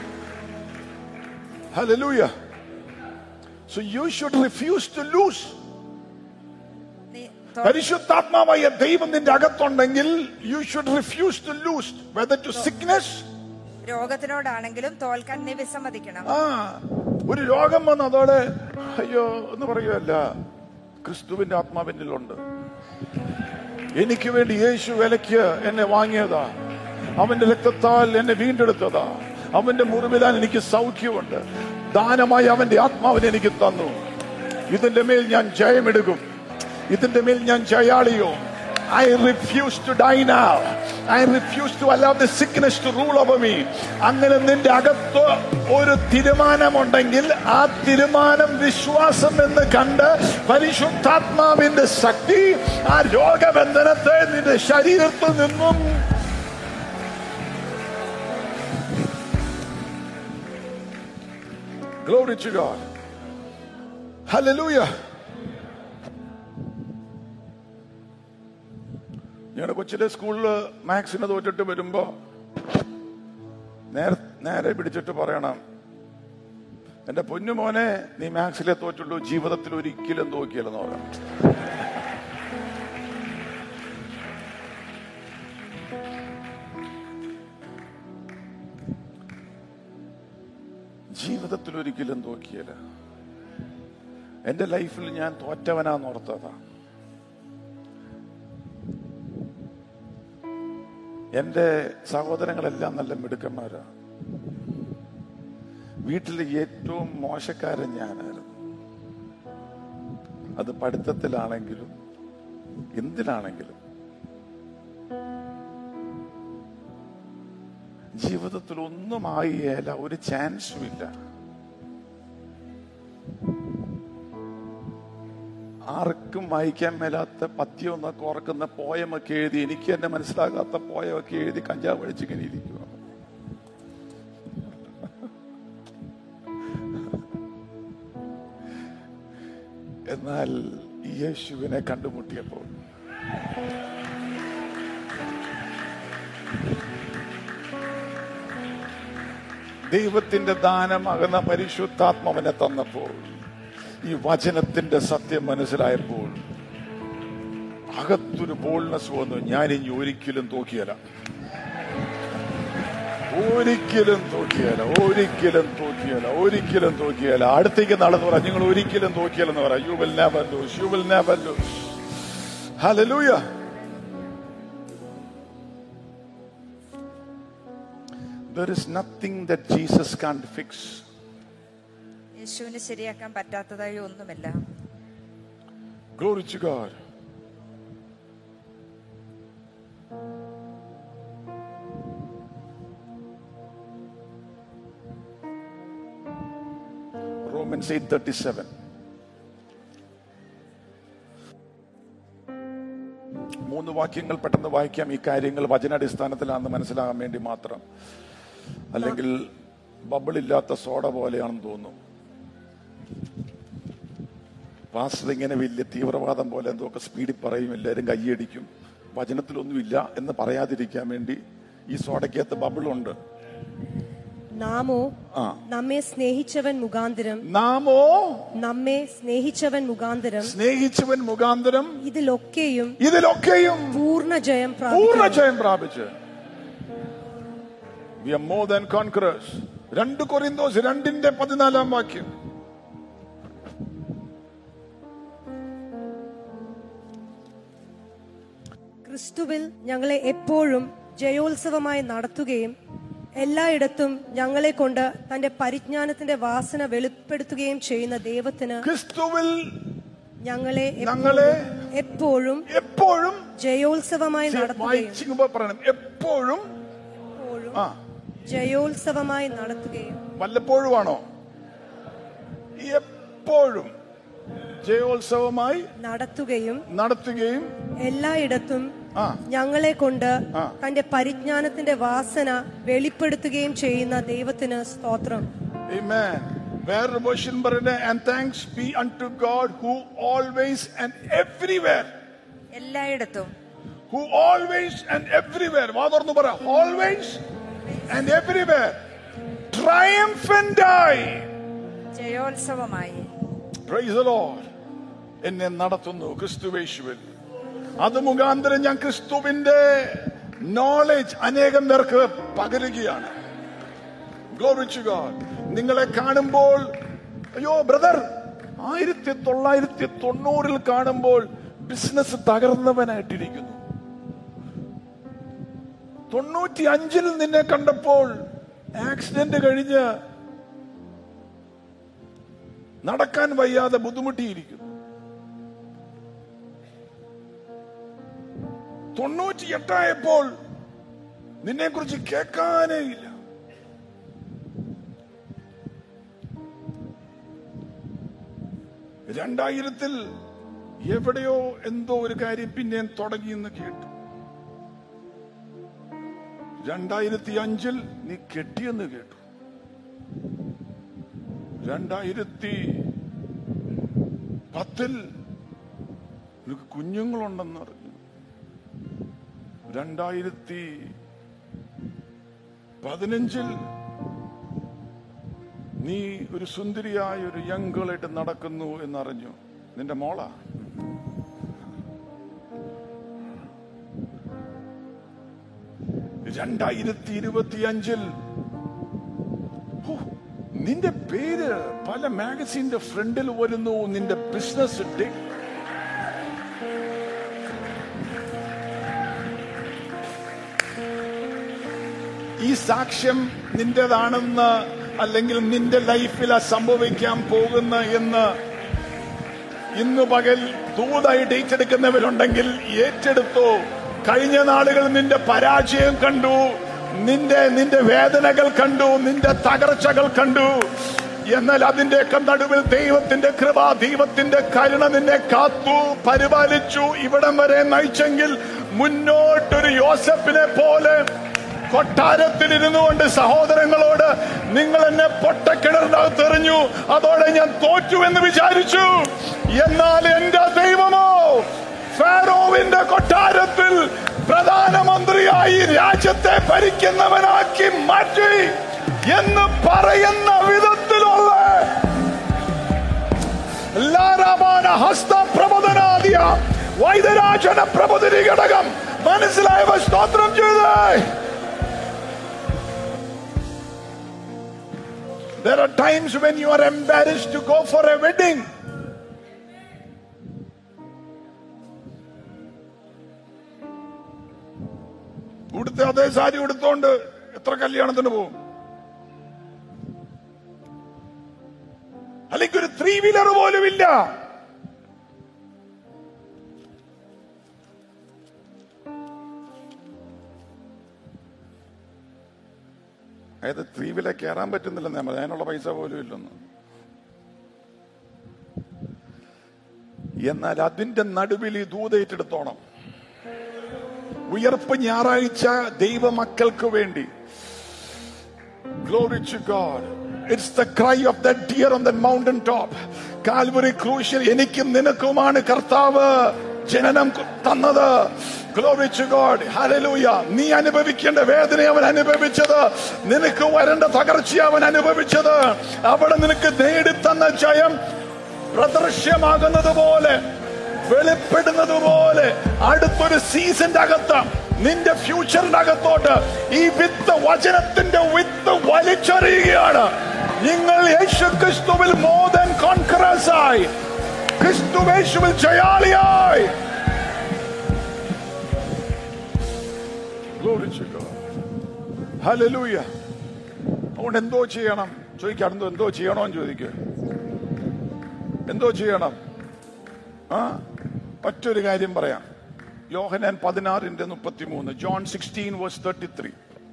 [SPEAKER 2] Hallelujah. So you should refuse to lose.
[SPEAKER 3] നീ തോ-
[SPEAKER 2] പരിശുദ്ധാത്മാവായ ദൈവം നിന്റെ അകത്തുണ്ടെങ്കിൽ you should refuse to lose whether to sickness
[SPEAKER 3] രോഗത്തിനോടാണെങ്കിലും തോൽക്കാൻ നീ വിസമ്മതിക്കണം
[SPEAKER 2] ആ ഒരു രോഗം വന്ന് അതോടെ അയ്യോ എന്ന് പറയുകയല്ല ക്രിസ്തുവിന്റെ ആത്മാവിനിലുണ്ട് എനിക്ക് വേണ്ടി യേശു വിലയ്ക്ക് എന്നെ വാങ്ങിയതാ അവന്റെ രക്തത്താൽ എന്നെ വീണ്ടെടുത്തതാ അവന്റെ മുറിവിലാൻ എനിക്ക് സൗഖ്യമുണ്ട് ദാനമായി അവന്റെ ആത്മാവിനെ എനിക്ക് തന്നു ഇതിന്റെ മേൽ ഞാൻ ജയമെടുക്കും ഇതിന്റെ മേൽ ഞാൻ ജയാളിയോ I refuse to die now. I refuse to allow the sickness to rule over me. അങ്ങനെ നിന്റെ അകത്ത് ഒരു തീരുമാനമുണ്ടെങ്കിൽ ആ തീരുമാനം വിശ്വാസം എന്ന് കണ്ട് പരിശുദ്ധാത്മാവിന്റെ ശക്തി ആ രോഗബന്ധനത്തെ നിന്റെ ശരീരത്തിൽ നിന്നും Glory to God. Hallelujah. ഞങ്ങളുടെ കൊച്ചിലെ സ്കൂളിൽ മാത്സിന് തോറ്റിട്ട് വരുമ്പോ നേരെ നേരെ പിടിച്ചിട്ട് പറയണം എന്റെ പൊന്നുമോനെ നീ മാത്സിലെ തോറ്റുള്ളൂ ജീവിതത്തിൽ ഒരിക്കലും തോക്കിയില്ലെന്ന് പറയണം ജീവിതത്തിൽ ഒരിക്കലും തോക്കിയില്ല എന്റെ ലൈഫിൽ ഞാൻ തോറ്റവനാന്ന് ഓർത്തതാ എന്റെ സഹോദരങ്ങളെല്ലാം നല്ല മിടുക്കന്മാരാ വീട്ടിലെ ഏറ്റവും മോശക്കാരൻ ഞാനായിരുന്നു അത് പഠിത്തത്തിലാണെങ്കിലും എന്തിനാണെങ്കിലും ജീവിതത്തിൽ ഒന്നും ആയില്ല ഒരു ചാൻസും ഇല്ല ആർക്കും വായിക്കാൻ മേലാത്ത പദ്യമൊന്നൊക്കെ ഓർക്കുന്ന പോയമൊക്കെ എഴുതി എനിക്ക് തന്നെ മനസ്സിലാകാത്ത പോയമൊക്കെ എഴുതി കഞ്ചാവ് അടിച്ചിങ്ങനെ ഇരിക്കുക എന്നാൽ യേശുവിനെ കണ്ടുമുട്ടിയപ്പോൾ ദൈവത്തിന്റെ ദാനമാകുന്ന പരിശുദ്ധാത്മാവിനെ തന്നപ്പോൾ ഈ വചനത്തിന്റെ സത്യം മനസ്സിലായപ്പോൾ അകത്തൊരു ബോൾനെസ് വന്നു ഞാൻ ഇനി ഒരിക്കലും തോക്കിയല്ല ഒരിക്കലും തോക്കിയല്ല ഒരിക്കലും തോക്കിയല്ല ഒരിക്കലും തോക്കിയല്ല അടുത്തേക്ക് നടന്നു പറ നിങ്ങൾ ഒരിക്കലും തോക്കിയല്ലെന്ന് പറ you will never lose you will never lose hallelujah There is nothing that Jesus can't fix.
[SPEAKER 3] യേശുവിന് ശരിയാക്കാൻ പറ്റാത്തതായി ഒന്നുമില്ല
[SPEAKER 2] Glory to God. Romans 8:37. മൂന്ന് വാക്യങ്ങൾ പെട്ടെന്ന് വായിക്കാം ഈ കാര്യങ്ങൾ വചനാടിസ്ഥാനത്തിലാണെന്ന് മനസ്സിലാകാൻ വേണ്ടി മാത്രം അല്ലെങ്കിൽ ബബിൾ ഇല്ലാത്ത സോഡ പോലെയാണെന്ന് തോന്നുന്നു പാസ്റ്റർ ഇങ്ങനെ വലിയ തീവ്രവാദം പോലെ എന്തൊക്കെ സ്പീഡിൽ പറയും എല്ലാവരും കൈയടിക്കും വചനത്തിലൊന്നുമില്ല എന്ന് പറയാതിരിക്കാൻ വേണ്ടി ഈ സോഡയ്ക്കകത്ത് ബബിളുണ്ട്
[SPEAKER 4] നാമോ
[SPEAKER 2] ആ
[SPEAKER 4] നമ്മെ സ്നേഹിച്ചവൻ മുഖാന്തരം
[SPEAKER 2] നാമോ
[SPEAKER 4] നമ്മെ സ്നേഹിച്ചവൻ മുഖാന്തരം
[SPEAKER 2] സ്നേഹിച്ചവൻ മുഖാന്തരം
[SPEAKER 4] ഇതിലൊക്കെയും
[SPEAKER 2] ഇതിലൊക്കെയും
[SPEAKER 4] പൂർണ്ണ ജയം
[SPEAKER 2] പൂർണ്ണ
[SPEAKER 4] പ്രാപിക്കുന്നു
[SPEAKER 2] ജയം പ്രാപിച്ച് we are more than conquerors രണ്ട് കൊറിന്തോസ് രണ്ടിന്റെ പതിനാലാം വാക്യം
[SPEAKER 4] ക്രിസ്തുവിൽ ഞങ്ങളെ എപ്പോഴും ജയോത്സവമായി നടത്തുകയും എല്ലായിടത്തും ഞങ്ങളെ കൊണ്ട് തന്റെ പരിജ്ഞാനത്തിന്റെ വാസന വെളിപ്പെടുത്തുകയും ചെയ്യുന്ന ദൈവത്തിന്
[SPEAKER 2] ക്രിസ്തുവിൽ
[SPEAKER 4] ഞങ്ങളെ എപ്പോഴും-
[SPEAKER 2] ഞങ്ങളെ
[SPEAKER 4] എപ്പോഴും
[SPEAKER 2] എപ്പോഴും
[SPEAKER 4] ജയോത്സവമായി നടത്തുകയും
[SPEAKER 2] വായിക്കുമ്പോ പറയണം എപ്പോഴും
[SPEAKER 4] എപ്പോഴും
[SPEAKER 2] ആ
[SPEAKER 4] ജയോത്സവമായി നടത്തുകയും
[SPEAKER 2] വല്ലപ്പോഴും ആണോ എപ്പോഴും ജയോത്സവമായി
[SPEAKER 4] നടത്തുകയും
[SPEAKER 2] നടത്തുകയും
[SPEAKER 4] എല്ലായിടത്തും
[SPEAKER 2] ആ
[SPEAKER 4] ഞങ്ങളെ കൊണ്ട്
[SPEAKER 2] ആ.
[SPEAKER 4] തന്റെ പരിജ്ഞാനത്തിന്റെ വാസന വെളിപ്പെടുത്തുകയും ചെയ്യുന്ന ദൈവത്തിന് സ്തോത്രം
[SPEAKER 2] Amen. വേറൊരു വേർഷൻ പറയുന്നത് and thanks be unto God who always and everywhere
[SPEAKER 3] എല്ലായിടത്തും
[SPEAKER 2] ഹു ഓൾവേസ് ആൻഡ് എവ്രിവെയർ വാ തുറന്നു പറ ഓൾവേസ് ആൻഡ് എവ്രിവെയർ ട്രയംഫന്റ് ആയി
[SPEAKER 3] ജയോത്സവമായി
[SPEAKER 2] Praise the Lord. എന്നെ നടത്തുന്നു ക്രിസ്തുവേശുവിൽ അത് മുഖാന്തരം ഞാൻ ക്രിസ്തുവിന്റെ നോളജ് അനേകം പേർക്ക് പകരുകയാണ് Glory to God. നിങ്ങളെ കാണുമ്പോൾ അയ്യോ ബ്രദർ ആയിരത്തി തൊള്ളായിരത്തി തൊണ്ണൂറിൽ കാണുമ്പോൾ ബിസിനസ് തകർന്നവനായിട്ടിരിക്കുന്നു തൊണ്ണൂറ്റി അഞ്ചിൽ നിന്നെ കണ്ടപ്പോൾ ആക്സിഡന്റ് കഴിഞ്ഞ് നടക്കാൻ വയ്യാതെ ബുദ്ധിമുട്ടിയിരിക്കുന്നു തൊണ്ണൂറ്റി എട്ടായപ്പോൾ നിന്നെ കുറിച്ച് കേൾക്കാനേ ഇല്ല രണ്ടായിരത്തിൽ എവിടെയോ എന്തോ ഒരു കാര്യം പിന്നെയും തുടങ്ങിയെന്ന് കേട്ടു രണ്ടായിരത്തി അഞ്ചിൽ നീ കെട്ടിയെന്ന് കേട്ടു രണ്ടായിരത്തി പത്തിൽ നിനക്ക് കുഞ്ഞുങ്ങളുണ്ടെന്ന് അറിഞ്ഞു രണ്ടായിരത്തി പതിനഞ്ചിൽ നീ ഒരു സുന്ദരിയായ ഒരു യങ് ഗേളായിട്ട് നടക്കുന്നു എന്നറിഞ്ഞു നിന്റെ മോള രണ്ടായിരത്തി ഇരുപത്തി അഞ്ചിൽ ഹോ, നിന്റെ പേര് പല മാഗസീന്റെ ഫ്രണ്ടിൽ വരുന്നു നിന്റെ ബിസിനസ് ഈ സാക്ഷ്യം നിന്റേതാണെന്ന് അല്ലെങ്കിൽ നിന്റെ ലൈഫിൽ സംഭവിക്കാൻ പോകുന്ന എന്ന് ഇന്ന് പകൽ ദൂതായിട്ട് ഏറ്റെടുക്കുന്നവരുണ്ടെങ്കിൽ ഏറ്റെടുത്തോ കഴിഞ്ഞ നാളുകൾ നിന്റെ പരാജയം കണ്ടു നിന്റെ നിന്റെ വേദനകൾ കണ്ടു നിന്റെ തകർച്ചകൾ കണ്ടു എന്നാൽ അതിന്റെയൊക്കെ നടുവിൽ ദൈവത്തിന്റെ കൃപ ദൈവത്തിന്റെ കരുണ നിന്നെ കാത്തു പരിപാലിച്ചു ഇവിടം വരെ നയിച്ചെങ്കിൽ മുന്നോട്ടൊരു യോസഫിനെ പോലെ കൊട്ടാരത്തിൽ ഇരുന്നു കൊണ്ട് സഹോദരങ്ങളോട് നിങ്ങൾ എന്നെ പൊട്ടക്കിണറിനകത്ത് എറിഞ്ഞു അതോടെ ഞാൻ തോറ്റു എന്ന് വിചാരിച്ചു എന്നാൽ എന്റെ ദൈവമോ ഫാരോവിന്റെ കൊട്ടാരത്തിൽ പ്രധാനമന്ത്രിയായി രാജ്യത്തെ ഭരിക്കുന്നവനാക്കി മാറ്റി എന്ന് പറയുന്ന വിധത്തിലുള്ള ലാരാമാന ഹസ്തപ്രബോധനാദിയ വൈദ്യരാജന പ്രബോധന ഘടകം മനസ്സിലായവ സ്തോത്രം ചെയ്തേ There are times when you are embarrassed to go for a wedding. ഉടുത്ത അതേ സാരി ഉടുത്തോണ്ട് എത്ര കല്യാണത്തിന് പോകും അല്ലെങ്കിൽ ഒരു ത്രീ വീലർ പോലും ഇല്ല അതായത് ത്രീ വീലർ കയറാൻ പറ്റുന്നില്ലെന്ന് ഞാൻ പറഞ്ഞു അതിനുള്ള പൈസ പോലും ഇല്ലെന്ന് എന്നാൽ അതിന്റെ നടുവിൽ ഈ ദൂതേറ്റെടുത്തോണം ഉയർപ്പ് ഞായറാഴ്ച ദൈവമക്കൾക്ക് വേണ്ടി Glory to God. It's the cry of that deer on that mountain top. Calvary ക്രൂശിൽ എനിക്കും നിനക്കുമാണ് കർത്താവ് ജനനം കൊ- തന്നത് Glory to God. Hallelujah. നീ അനുഭവിക്കേണ്ട വേദന അവൻ അനുഭവിച്ചത് നിനക്ക് വരേണ്ട തകർച്ച അവൻ അനുഭവിച്ചത് അവിടെ നിനക്ക് നേടിത്തന്ന ജയം പ്രദൃശ്യമാകുന്നത് പോലെ വെളിപ്പെടുന്നത് പോലെ അടുത്തൊരു സീസന്റെ അകത്ത് നിന്റെ ഫ്യൂച്ചറിന്റെ അകത്തോട്ട് ഈ വിത്ത് വചനത്തിന്റെ വിത്ത് വലിച്ചെറിയുകയാണ് നിങ്ങൾ യേശു ക്രിസ്തുവിൽ മോർ ദൻ കോൺകറേഴ്സ് ആയി ക്രിസ്തുവേശുവിൽ ജയാളിയായി Glory to God. Hallelujah. അതുകൊണ്ട് എന്തോ ചെയ്യണം ചോദിക്കാം എന്തോ എന്തോ ചെയ്യണോന്ന് ചോദിക്കുക എന്തോ ചെയ്യണം ആ ഒറ്റൊരു കാര്യം പറയാം യോഹനാൻ പതിനാറിന്റെ മുപ്പത്തി മൂന്ന് John sixteen verse thirty three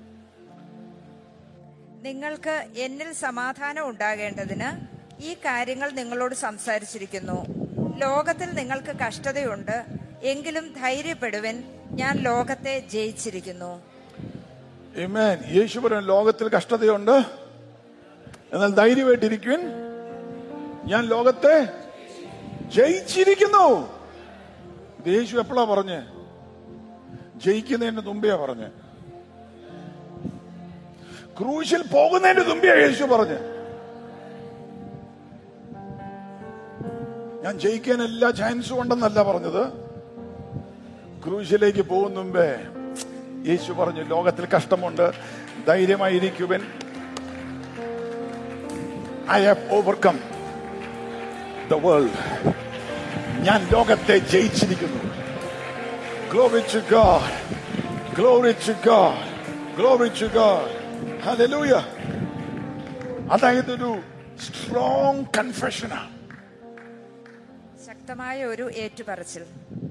[SPEAKER 3] നിങ്ങൾക്ക് എന്നിൽ സമാധാനം ഉണ്ടാകേണ്ടതിന് ഈ കാര്യങ്ങൾ നിങ്ങളോട് സംസാരിച്ചിരിക്കുന്നു ലോകത്തിൽ നിങ്ങൾക്ക് കഷ്ടതയുണ്ട് എങ്കിലും ധൈര്യപ്പെടുവൻ ഞാൻ ലോകത്തെ ജയിച്ചിരിക്കുന്നു
[SPEAKER 2] Amen. യേശു പറയും ലോകത്തിൽ കഷ്ടതയുണ്ട് എന്നാൽ ധൈര്യമായിട്ടിരിക്കുവിൻ ഞാൻ ലോകത്തെ ജയിച്ചിരിക്കുന്നു ഇത് യേശു എപ്പോഴാ പറഞ്ഞ് ജയിക്കുന്നതിന് മുമ്പെയാ പറഞ്ഞ് ക്രൂശിൽ പോകുന്നതിന് മുമ്പെയാ യേശു പറഞ്ഞ് ഞാൻ ജയിക്കാൻ എല്ലാ ചാൻസും ഉണ്ടെന്നല്ല പറഞ്ഞത് ക്രൂശിലേക്ക് പോകും മുമ്പേ യേശു പറഞ്ഞു ലോകത്തിൽ കഷ്ടമുണ്ട് ധൈര്യമായിരിക്കുവൻ I have overcome the world ഞാൻ ലോകത്തെ ജയിച്ചിരിക്കുന്നു Glory to God. Glory to God. Glory to God. Hallelujah. അതായത് ഒരു സ്ട്രോങ് കൺഫെഷനാണ്
[SPEAKER 3] ശക്തമായ ഒരു ഏറ്റുപറച്ചിൽ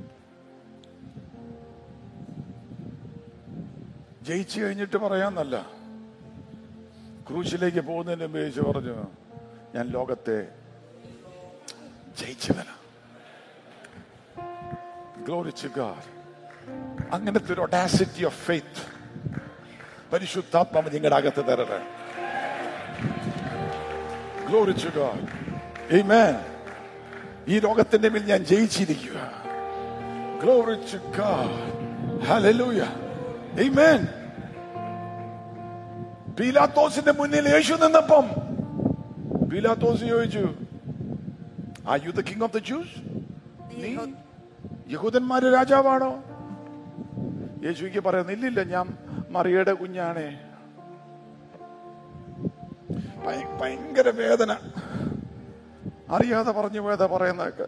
[SPEAKER 2] ജയിച്ചു കഴിഞ്ഞിട്ട് പറയാന്നല്ല ക്രൂശിലേക്ക് പോകുന്നതിന് മുമ്പ് യേശു പറഞ്ഞു ഞാൻ ലോകത്തെ ജയിച്ചവനാ ഗ്ലോറി ടു ഗാഡ് അങ്ങനത്തെ ഒരു ഒഡാസിറ്റി ഓഫ് ഫെയ്ത്ത് പരിശുദ്ധാത്മാവ് നിങ്ങളുടെ അകത്ത് തരട്ടെ ഗ്ലോറി ടു ഗാഡ് ആമേൻ ഈ ലോകത്തിന്റെ മേൽ ഞാൻ ജയിച്ചിരിക്കുക glory to God hallelujah amen പീലാത്തോസിന്റെ മുന്നിൽ യേശു നിന്നപ്പം പീലാത്തോസ് ചോദിച്ചു are you the king of the Jews നീ യഹൂദന്മാര് രാജാവാണോ യേശുക്ക് പറയുന്നു ഇല്ലില്ല ഞാൻ മറിയയുടെ കുഞ്ഞാണേ ഭയ- ഭയങ്കര വേദന അറിയാതെ പറഞ്ഞു പോയതാ പറയുന്നതൊക്കെ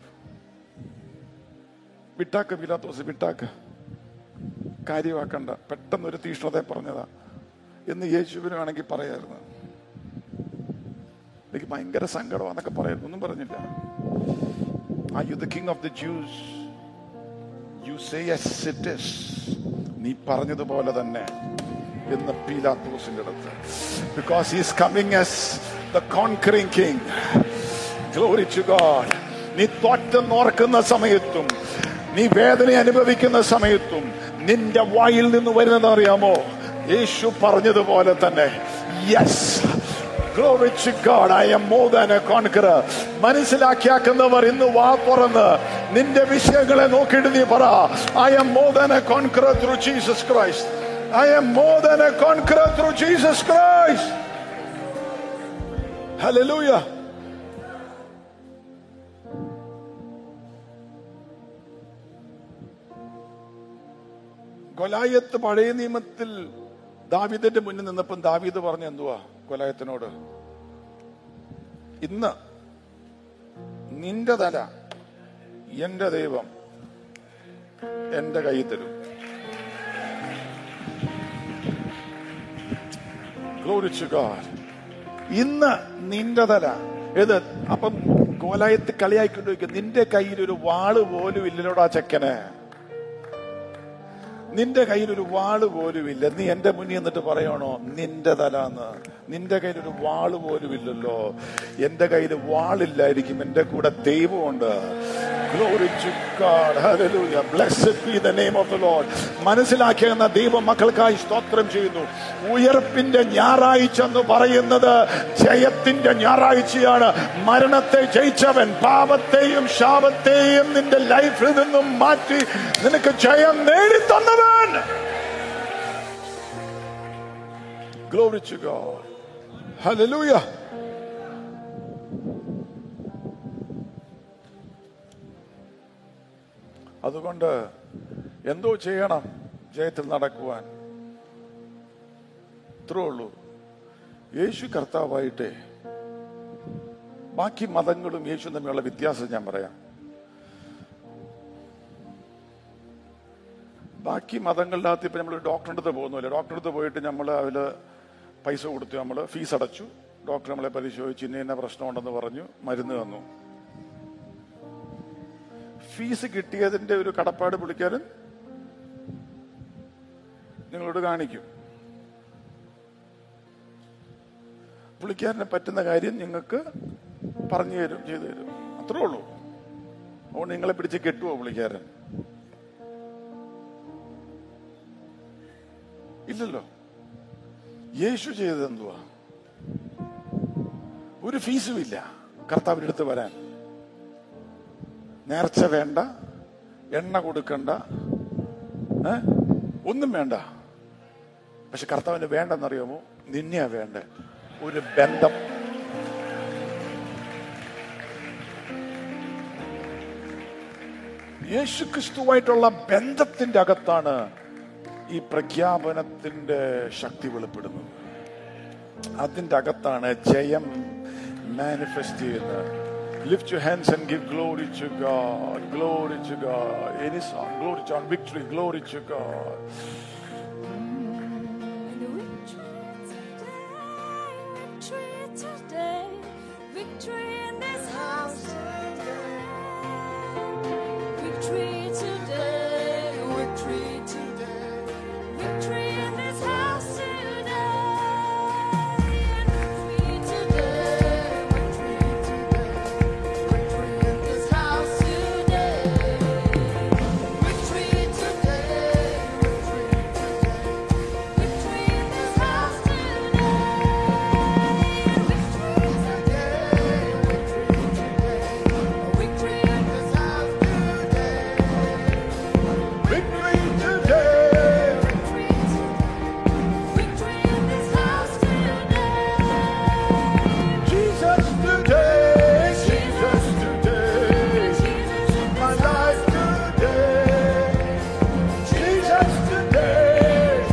[SPEAKER 2] വിട്ടാക്ക് പിലാത്തോസ് വിട്ടാക്ക് കാര്യമാക്കണ്ട പെട്ടെന്ന് ഒരു തീഷ്ണത പറഞ്ഞതാ എന്ന് യേശുവിന് വേണമെങ്കിൽ പറയായിരുന്നു എനിക്ക് ഭയങ്കര സങ്കടമാന്നൊക്കെ പറയായിരുന്നു ഒന്നും പറഞ്ഞില്ല are you the king of the Jews you say it is നീ പറഞ്ഞതുപോലെ തന്നെ എന്ന് പീലാത്തോസിന്റെ അടുത്ത് because he's coming as the conquering king glory to God നീ തോറ്റെന്നോർക്കുന്ന സമയത്തും നീ വേദന അനുഭവിക്കുന്ന സമയത്തും നിന്റെ വായിൽ നിന്ന് വരുന്നത് അറിയാമോ യേശു പറഞ്ഞതുപോലെ തന്നെ yes Glory to God. I am more than a conqueror. മനസ്സിലാക്കിയാക്കുന്നവർ ഇന്ന് വാ തുറന്ന് നിന്റെ വിഷയങ്ങളെ നോക്കിയിട്ട് നീ പറ I am more than a conqueror through Jesus Christ I am more than a conqueror through Jesus Christ hallelujah കൊലായത്ത് പഴയ നിയമത്തിൽ ദാവീദിന്റെ മുന്നിൽ നിന്നപ്പം ദാവീദ് പറഞ്ഞ എന്തുവാ കൊലായത്തിനോട് ഇന്ന് നിന്റെ തല എന്റെ ദൈവം എന്റെ കയ്യിൽ തരും Glory to God. ഇന്ന് നിന്റെ തല ഏത് അപ്പം കോലായത്ത് കളിയായിക്കൊണ്ട് ചോദിക്കും നിന്റെ കയ്യിൽ ഒരു വാള് പോലും ഇല്ലല്ലോടാ ചെക്കന് നിന്റെ കയ്യിൽ ഒരു വാള് പോലും ഇല്ല നീ എന്റെ മുന്നിൽ എന്നിട്ട് പറയണോ നിന്റെ തലാന്ന് നിന്റെ കയ്യിൽ ഒരു വാള് പോലും ഇല്ലല്ലോ എന്റെ കയ്യിൽ വാളില്ലായിരിക്കും എന്റെ കൂടെ ദൈവമുണ്ട് Glory to God. Hallelujah. Blessed be the name of the Lord. മനസ്സിലാക്കിയെന്ന ദൈവ മക്കൾക്കായി സ്തോത്രം ചെയ്യുന്നു ഉയർപ്പിന്റെ ഞായറാഴ്ച എന്ന് പറയുന്നത് ജയത്തിന്റെ ഞായറാഴ്ചയാണ് മരണത്തെ ജയിച്ചവൻ പാപത്തെയും ശാപത്തെയും നിന്റെ ലൈഫിൽ നിന്നും മാറ്റി നിനക്ക് ജയം നേടിത്തന്നവൻ Glory to God. Hallelujah. അതുകൊണ്ട് എന്തോ ചെയ്യണം ജയത്തിൽ നടക്കുവാൻ ഇത്രേ ഉള്ളൂ യേശു കർത്താവായിട്ടേ ബാക്കി മതങ്ങളും യേശു തമ്മിലുള്ള വ്യത്യാസം ഞാൻ പറയാം ബാക്കി മതങ്ങളുടെ അകത്ത് ഇപ്പൊ നമ്മൾ ഡോക്ടറിൻ്റെ അടുത്ത് പോകുന്നില്ല ഡോക്ടറിൻ്റെ അടുത്ത് പോയിട്ട് നമ്മൾ അതില് പൈസ കൊടുത്തു നമ്മൾ ഫീസ് അടച്ചു ഡോക്ടർ നമ്മളെ പരിശോധിച്ച് ഇന്ന ഇന്ന പ്രശ്നമുണ്ടെന്ന് പറഞ്ഞു മരുന്ന് തന്നു ഫീസ് കിട്ടിയതിന്റെ ഒരു കടപ്പാട് പുള്ളിക്കാരൻ നിങ്ങളോട് കാണിക്കും പുള്ളിക്കാരനെ പറ്റുന്ന കാര്യം നിങ്ങൾക്ക് പറഞ്ഞു തരും ചെയ്തു തരും അത്രേ ഉള്ളൂ അതുകൊണ്ട് നിങ്ങളെ പിടിച്ച് കെട്ടുവോ പുള്ളിക്കാരൻ ഇല്ലല്ലോ യേശു ചെയ്തത് എന്തുവാ ഒരു ഫീസും ഇല്ല കർത്താവിന്റെ അടുത്ത് വരാൻ നേർച്ച വേണ്ട എണ്ണ കൊടുക്കണ്ട ഏ? ഒന്നും വേണ്ട പക്ഷെ കർത്താവിന് വേണ്ടെന്നറിയാമോ നിന്നെയാ വേണ്ട ഒരു ബന്ധം യേശു ക്രിസ്തുവായിട്ടുള്ള ബന്ധത്തിന്റെ അകത്താണ് ഈ പ്രഖ്യാപനത്തിന്റെ ശക്തി വെളിപ്പെടുന്നത് അതിന്റെ അകത്താണ് ജയം മാനിഫെസ്റ്റ് ചെയ്യുന്നത് lift you hands and give glory to God glory to God any song glory to victory glory to God
[SPEAKER 5] Victory in this house Victory today, victory today, victory in this house today. Victory today, victory today, victory in this house today. Victory today, victory today, victory in this house today. Victory today, victory in this house today.
[SPEAKER 2] Victory today.
[SPEAKER 5] Victory in this house today.
[SPEAKER 2] Jesus today. Jesus today. My life today. Jesus today.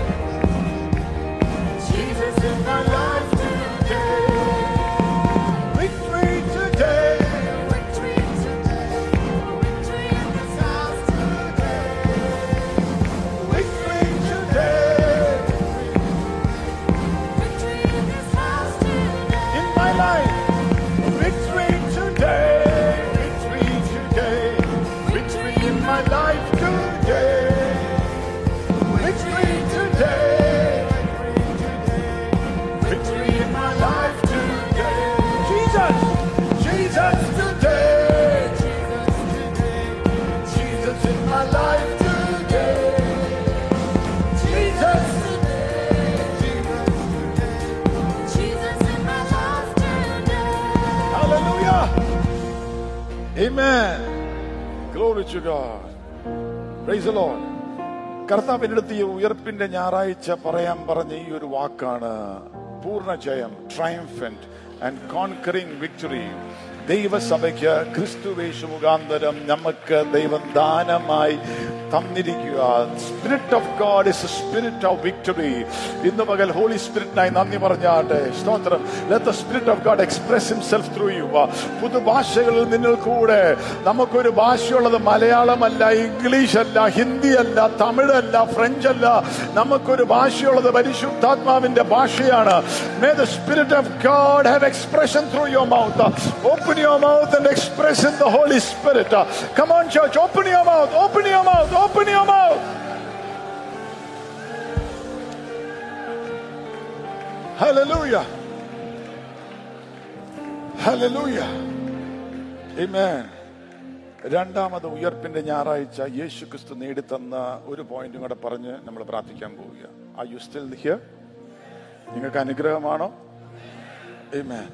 [SPEAKER 2] Jesus in my life today. Victory today.
[SPEAKER 5] Victory today. Victory in this house today.
[SPEAKER 2] Victory today.
[SPEAKER 5] Victory in this house today.
[SPEAKER 2] in my life. Victory today, victory today, victory in my life today. Victory today, victory in my life today. Jesus, Jesus today, Jesus in my life today. Jesus
[SPEAKER 5] Jesus in my life today.
[SPEAKER 2] Hallelujah. Amen. Glory to God. Praise the Lord. കർത്താവിന്റെ അടുത്ത് ഈ ഉയർപ്പിന്റെ ഞായറാഴ്ച പറയാൻ പറഞ്ഞ ഈ ഒരു വാക്കാണ് പൂർണ്ണ ജയം ട്രയംഫന്റ് ആൻഡ് കോൺകറിംഗ് വിക്ടറി ദൈവസഭയ്ക്ക് ക്രിസ്തുവേശു മുഖാന്തരം നമുക്ക് ദൈവം ദാനമായി തന്നിരിക്കുക spirit of God is spirit of victory ഇന്ന് പകൽ ഹോളി സ്പിരിറ്റിനായി നന്ദി പറഞ്ഞാട്ടെ സ്തോത്രം let the spirit of God express himself through you പുതുഭാഷകളിൽ നിങ്ങൾ കൂടെ നമുക്കൊരു ഭാഷയുള്ളത് മലയാളമല്ല ഇംഗ്ലീഷ് അല്ല ഹിന്ദി അല്ല തമിഴല്ല ഫ്രഞ്ച് അല്ല നമുക്കൊരു ഭാഷയുള്ളത് പരിശുദ്ധാത്മാവിന്റെ ഭാഷയാണ് may the spirit of God have expression through your mouth open your mouth and express in the holy spirit come on church open your mouth open your mouth open your mouth Hallelujah. Hallelujah. Amen. രണ്ടാമത് ഉയർപ്പിന്റെ ഞായറാഴ്ച യേശു ക്രിസ്തു നേടിത്തന്ന ഒരു പോയിന്റും കൂടെ പറഞ്ഞ് നമ്മൾ പ്രാർത്ഥിക്കാൻ പോവുക ആ യു സ്റ്റിൽ ഹിയർ നിങ്ങൾക്ക് അനുഗ്രഹമാണോ Amen.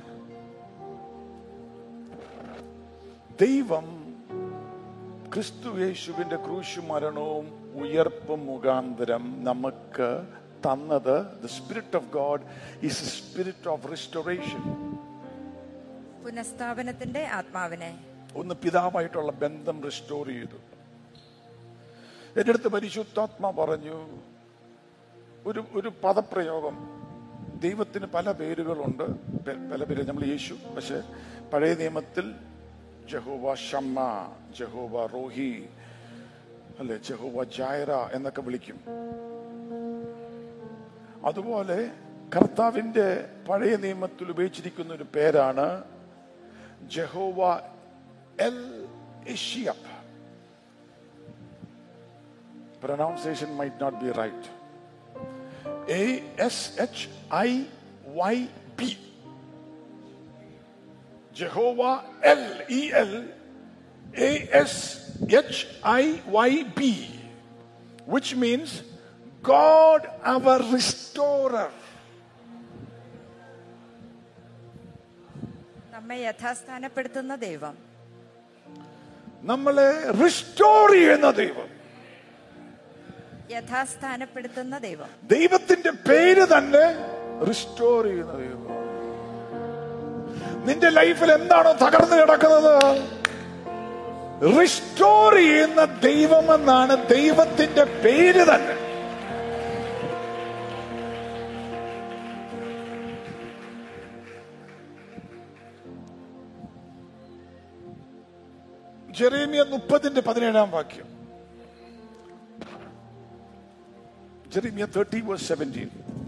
[SPEAKER 2] ദൈവം ക്രിസ്തു യേശുവിന്റെ ക്രൂശു മരണവും ഉയർപ്പും മുഖാന്തരം നമുക്ക് തന്നത് the spirit of God is spirit of restoration
[SPEAKER 3] പുനഃസ്ഥാപനത്തിന്റെ ആത്മാവിനെ
[SPEAKER 2] ഒന്ന് പിതാവായിട്ടുള്ള ബന്ധം റിസ്റ്റോർ ചെയ്തു എൻ്റെ അടുത്ത് പരിശുദ്ധാത്മ പറഞ്ഞു ഒരു ഒരു പദപ്രയോഗം ദൈവത്തിന് പല പേരുകളുണ്ട് പെ- പല പേര് നമ്മൾ യേശു പക്ഷെ പഴയ നിയമത്തിൽ ജഹോവ ഷമ്മ ജഹോവ റോഹി അല്ലെ ജഹോവ ജായറ എന്നൊക്കെ വിളിക്കും അതുപോലെ കർത്താവിന്റെ പഴയ നിയമത്തിൽ ഉപയോഗിച്ചിരിക്കുന്ന ഒരു പേരാണ് ജഹോവ എൽ ഇഷിയപ്പ് pronunciation might not be right. A S H I Y P. Jehovah L E L A S H I Y B, which means God our restorer.
[SPEAKER 3] നമ്മെ യഥാസ്ഥാനപ്പെടുത്തുന്ന ദൈവം
[SPEAKER 2] നമ്മളെ റിസ്റ്റോർ ചെയ്യുന്ന ദൈവം
[SPEAKER 3] യഥാസ്ഥാനപ്പെടുത്തുന്ന ദൈവം
[SPEAKER 2] ദൈവത്തിന്റെ പേര് തന്നെ റിസ്റ്റോർ ചെയ്യുന്ന ദൈവം നിന്റെ ലൈഫിൽ എന്താണോ തകർന്നു കിടക്കുന്നത് റിസ്റ്റോർ ചെയ്യുന്ന ദൈവമെന്നാണ് ദൈവത്തിന്റെ പേര് തന്നെ ജെറേമിയ മുപ്പതിന്റെ പതിനേഴാം വാക്യം ജെറേമിയ തേർട്ടി വേഴ്സ് സെവൻറ്റീൻ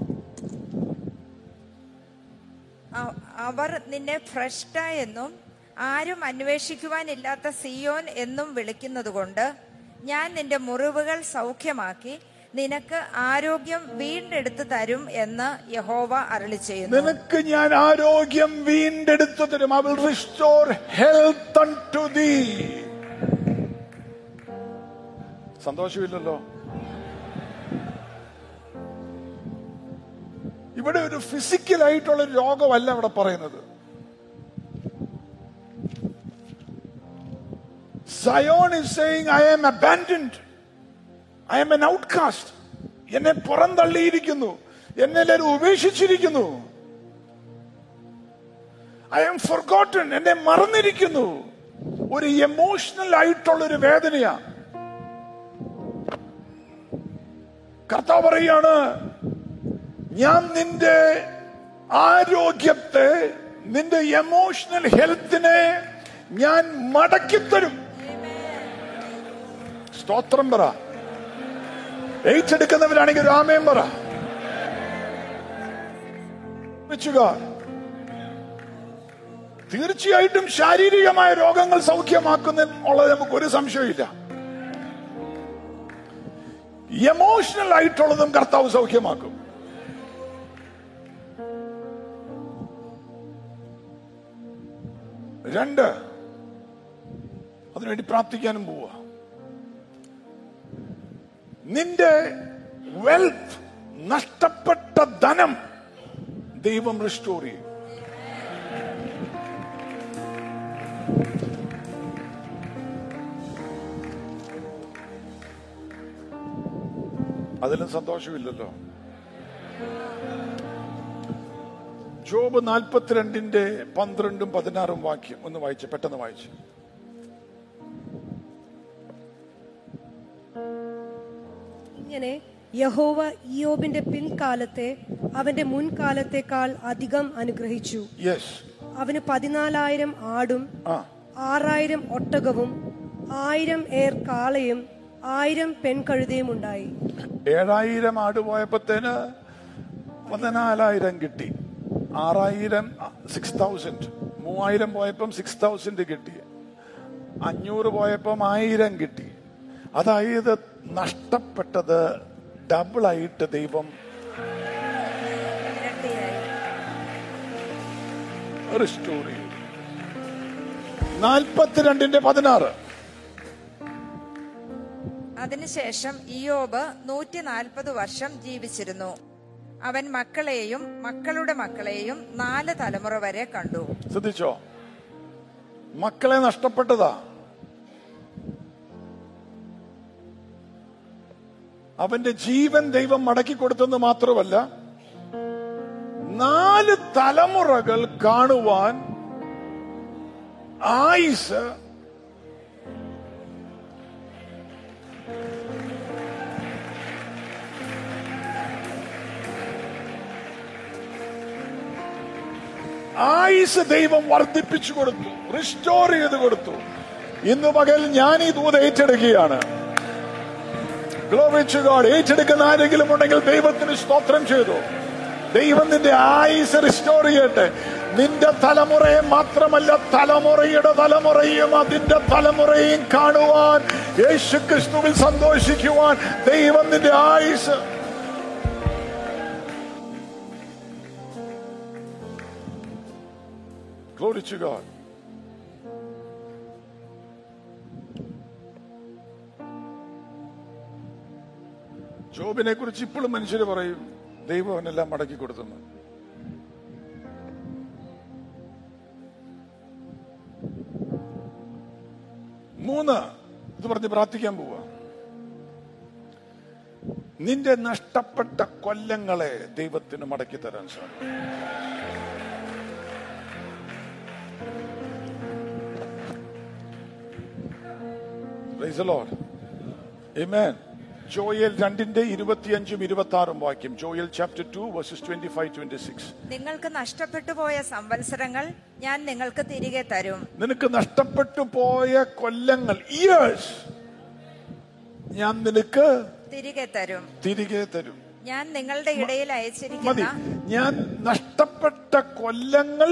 [SPEAKER 3] അ- അവർ നിന്നെ ഭ്രഷ്ട എന്നും ആരും അന്വേഷിക്കുവാനില്ലാത്ത സിയോൻ എന്നും വിളിക്കുന്നതുകൊണ്ട് ഞാൻ നിന്റെ മുറിവുകൾ സൗഖ്യമാക്കി നിനക്ക് ആരോഗ്യം വീണ്ടെടുത്തു തരും എന്ന് യഹോവ അരളി ചെയ്യുന്നു
[SPEAKER 2] നിനക്ക് ഞാൻ ആരോഗ്യം വീണ്ടെടുത്തു തരും I will restore health to thee സന്തോഷമില്ലല്ലോ ഇവിടെ ഒരു ഫിസിക്കൽ ആയിട്ടുള്ള ഒരു രോഗമല്ല ഇവിടെ പറയുന്നത് Zion is saying I am abandoned I am an outcast എന്നെ പുറന്തള്ളിയിരിക്കുന്നു എന്നെ എല്ലാവരും ഉപേക്ഷിച്ചിരിക്കുന്നു ഐ എം ഫോർഗോട്ടൺ എന്നെ മറന്നിരിക്കുന്നു ഒരു എമോഷണൽ ആയിട്ടുള്ള ഒരു വേദനയാ കർത്താവ് പറയാണ് ഞാൻ നിന്റെ ആരോഗ്യത്തെ നിന്റെ എമോഷണൽ ഹെൽത്തിനെ ഞാൻ മടക്കിത്തരും സ്തോത്രം പറ ഏറ്റെടുക്കുന്നവരാണെങ്കിൽ രാമേം പറ വെച്ചുകാർ തീർച്ചയായിട്ടും ശാരീരികമായ രോഗങ്ങൾ സൗഖ്യമാക്കുന്ന ഉള്ളത് നമുക്ക് ഒരു സംശയമില്ല എമോഷണൽ ആയിട്ടുള്ളതും കർത്താവ് സൗഖ്യമാക്കും രണ്ട് അതിനുവേണ്ടി പ്രാർത്ഥിക്കാനും പോവുക നിന്റെ വെൽത്ത് നഷ്ടപ്പെട്ട ധനം ദൈവം റിസ്റ്റോർ ചെയ്യും അതിലും സന്തോഷമില്ലല്ലോ ജോബ് നാൽപ്പത്തിരണ്ടിന്റെ പന്ത്രണ്ടും പതിനാറും വാക്യം ഒന്ന് വായിച്ച് പെട്ടെന്ന് വായിച്ചു
[SPEAKER 4] ഇങ്ങനെ യഹോവ ഇയോബിന്റെ പിൻകാലത്തെ അവന്റെ മുൻകാലത്തെക്കാൾ അധികം അനുഗ്രഹിച്ചു
[SPEAKER 2] യെസ്
[SPEAKER 4] അവന് പതിനാലായിരം ആടും
[SPEAKER 2] ആ
[SPEAKER 4] ആറായിരം ഒട്ടകവും ആയിരം ഏർ കാളയും ആയിരം പെൺകഴുതയും ഉണ്ടായി
[SPEAKER 2] ഏഴായിരം ആട് പോയപ്പോത്തേന് പതിനാലായിരം കിട്ടി ആറായിരം സിക്സ് തൗസൻഡ് മൂവായിരം പോയപ്പം സിക്സ് തൗസൻഡ് കിട്ടി അഞ്ഞൂറ് പോയപ്പം ആയിരം കിട്ടി അതായത് നഷ്ടപ്പെട്ടത് ഡബിൾ ആയിട്ട് ദൈവം
[SPEAKER 3] ഇരട്ടിയായി
[SPEAKER 2] റിസ്റ്റോർ ചെയ്തു നാൽപ്പത്തിരണ്ടിന്റെ പതിനാറ്
[SPEAKER 3] അതിനുശേഷം ഇയോബ് നൂറ്റി നാൽപ്പത് വർഷം ജീവിച്ചിരുന്നു അവൻ മക്കളെയും മക്കളുടെ മക്കളെയും നാല് തലമുറ വരെ കണ്ടു
[SPEAKER 2] ശ്രദ്ധിച്ചോ മക്കളെ നഷ്ടപ്പെട്ടതാ അവന്റെ ജീവൻ ദൈവം മടക്കി കൊടുത്തെന്ന് മാത്രമല്ല നാല് തലമുറകൾ കാണുവാൻ ആയുസ് ആയുസ് ദൈവം വർദ്ധിപ്പിച്ചു കൊടുത്തു റിസ്റ്റോർ ചെയ്ത് കൊടുത്തു ഇന്ന് പകൽ ഞാൻ ഈ ദൂത് ഏറ്റെടുക്കുകയാണ് Glory to God. ഏറ്റെടുക്കുന്ന ആരെങ്കിലും ഉണ്ടെങ്കിൽ ദൈവത്തിന് സ്തോത്രം ചെയ്തു ദൈവം നിന്റെ ആയുസ് റിസ്റ്റോർ ചെയ്യട്ടെ നിന്റെ തലമുറയെ മാത്രമല്ല തലമുറയുടെ തലമുറയും അതിന്റെ തലമുറയും കാണുവാൻ യേശു ക്രിസ്തുവിൽ സന്തോഷിക്കുവാൻ ദൈവം നിന്റെ ആയുസ് Glory to God. ജോബിനെ കുറിച്ച് ഇപ്പോഴും മനുഷ്യർ പറയും ദൈവം അവനെല്ലാം മടക്കി കൊടുത്തെന്ന് മൂന്ന് ഇത് പറഞ്ഞ് പ്രാർത്ഥിക്കാൻ പോവാ നിന്റെ നഷ്ടപ്പെട്ട കൊല്ലങ്ങളെ ദൈവത്തിന് മടക്കി തരാൻ സാധിക്കും Praise the Lord. Amen. Joel രണ്ടിന്റെ ഇരുപത്തിയഞ്ചും ഇരുപത്തി ആറും വാക്യം Joel chapter two verses twenty five twenty six
[SPEAKER 3] നിങ്ങൾക്ക് നഷ്ടപ്പെട്ടു പോയ സംവത്സരങ്ങൾ ഞാൻ നിങ്ങൾക്ക് തിരികെ തരും
[SPEAKER 2] നിനക്ക് നഷ്ടപ്പെട്ടു പോയ കൊല്ലങ്ങൾ ഇയേഴ്സ് ഞാൻ നിനക്ക്
[SPEAKER 3] തിരികെ തരും
[SPEAKER 2] തിരികെ തരും
[SPEAKER 3] ഞാൻ നിങ്ങളുടെ ഇടയിൽ
[SPEAKER 2] മതി
[SPEAKER 3] അയച്ചിരിക്കുന്ന
[SPEAKER 2] ഞാൻ നഷ്ടപ്പെട്ട കൊല്ലങ്ങൾ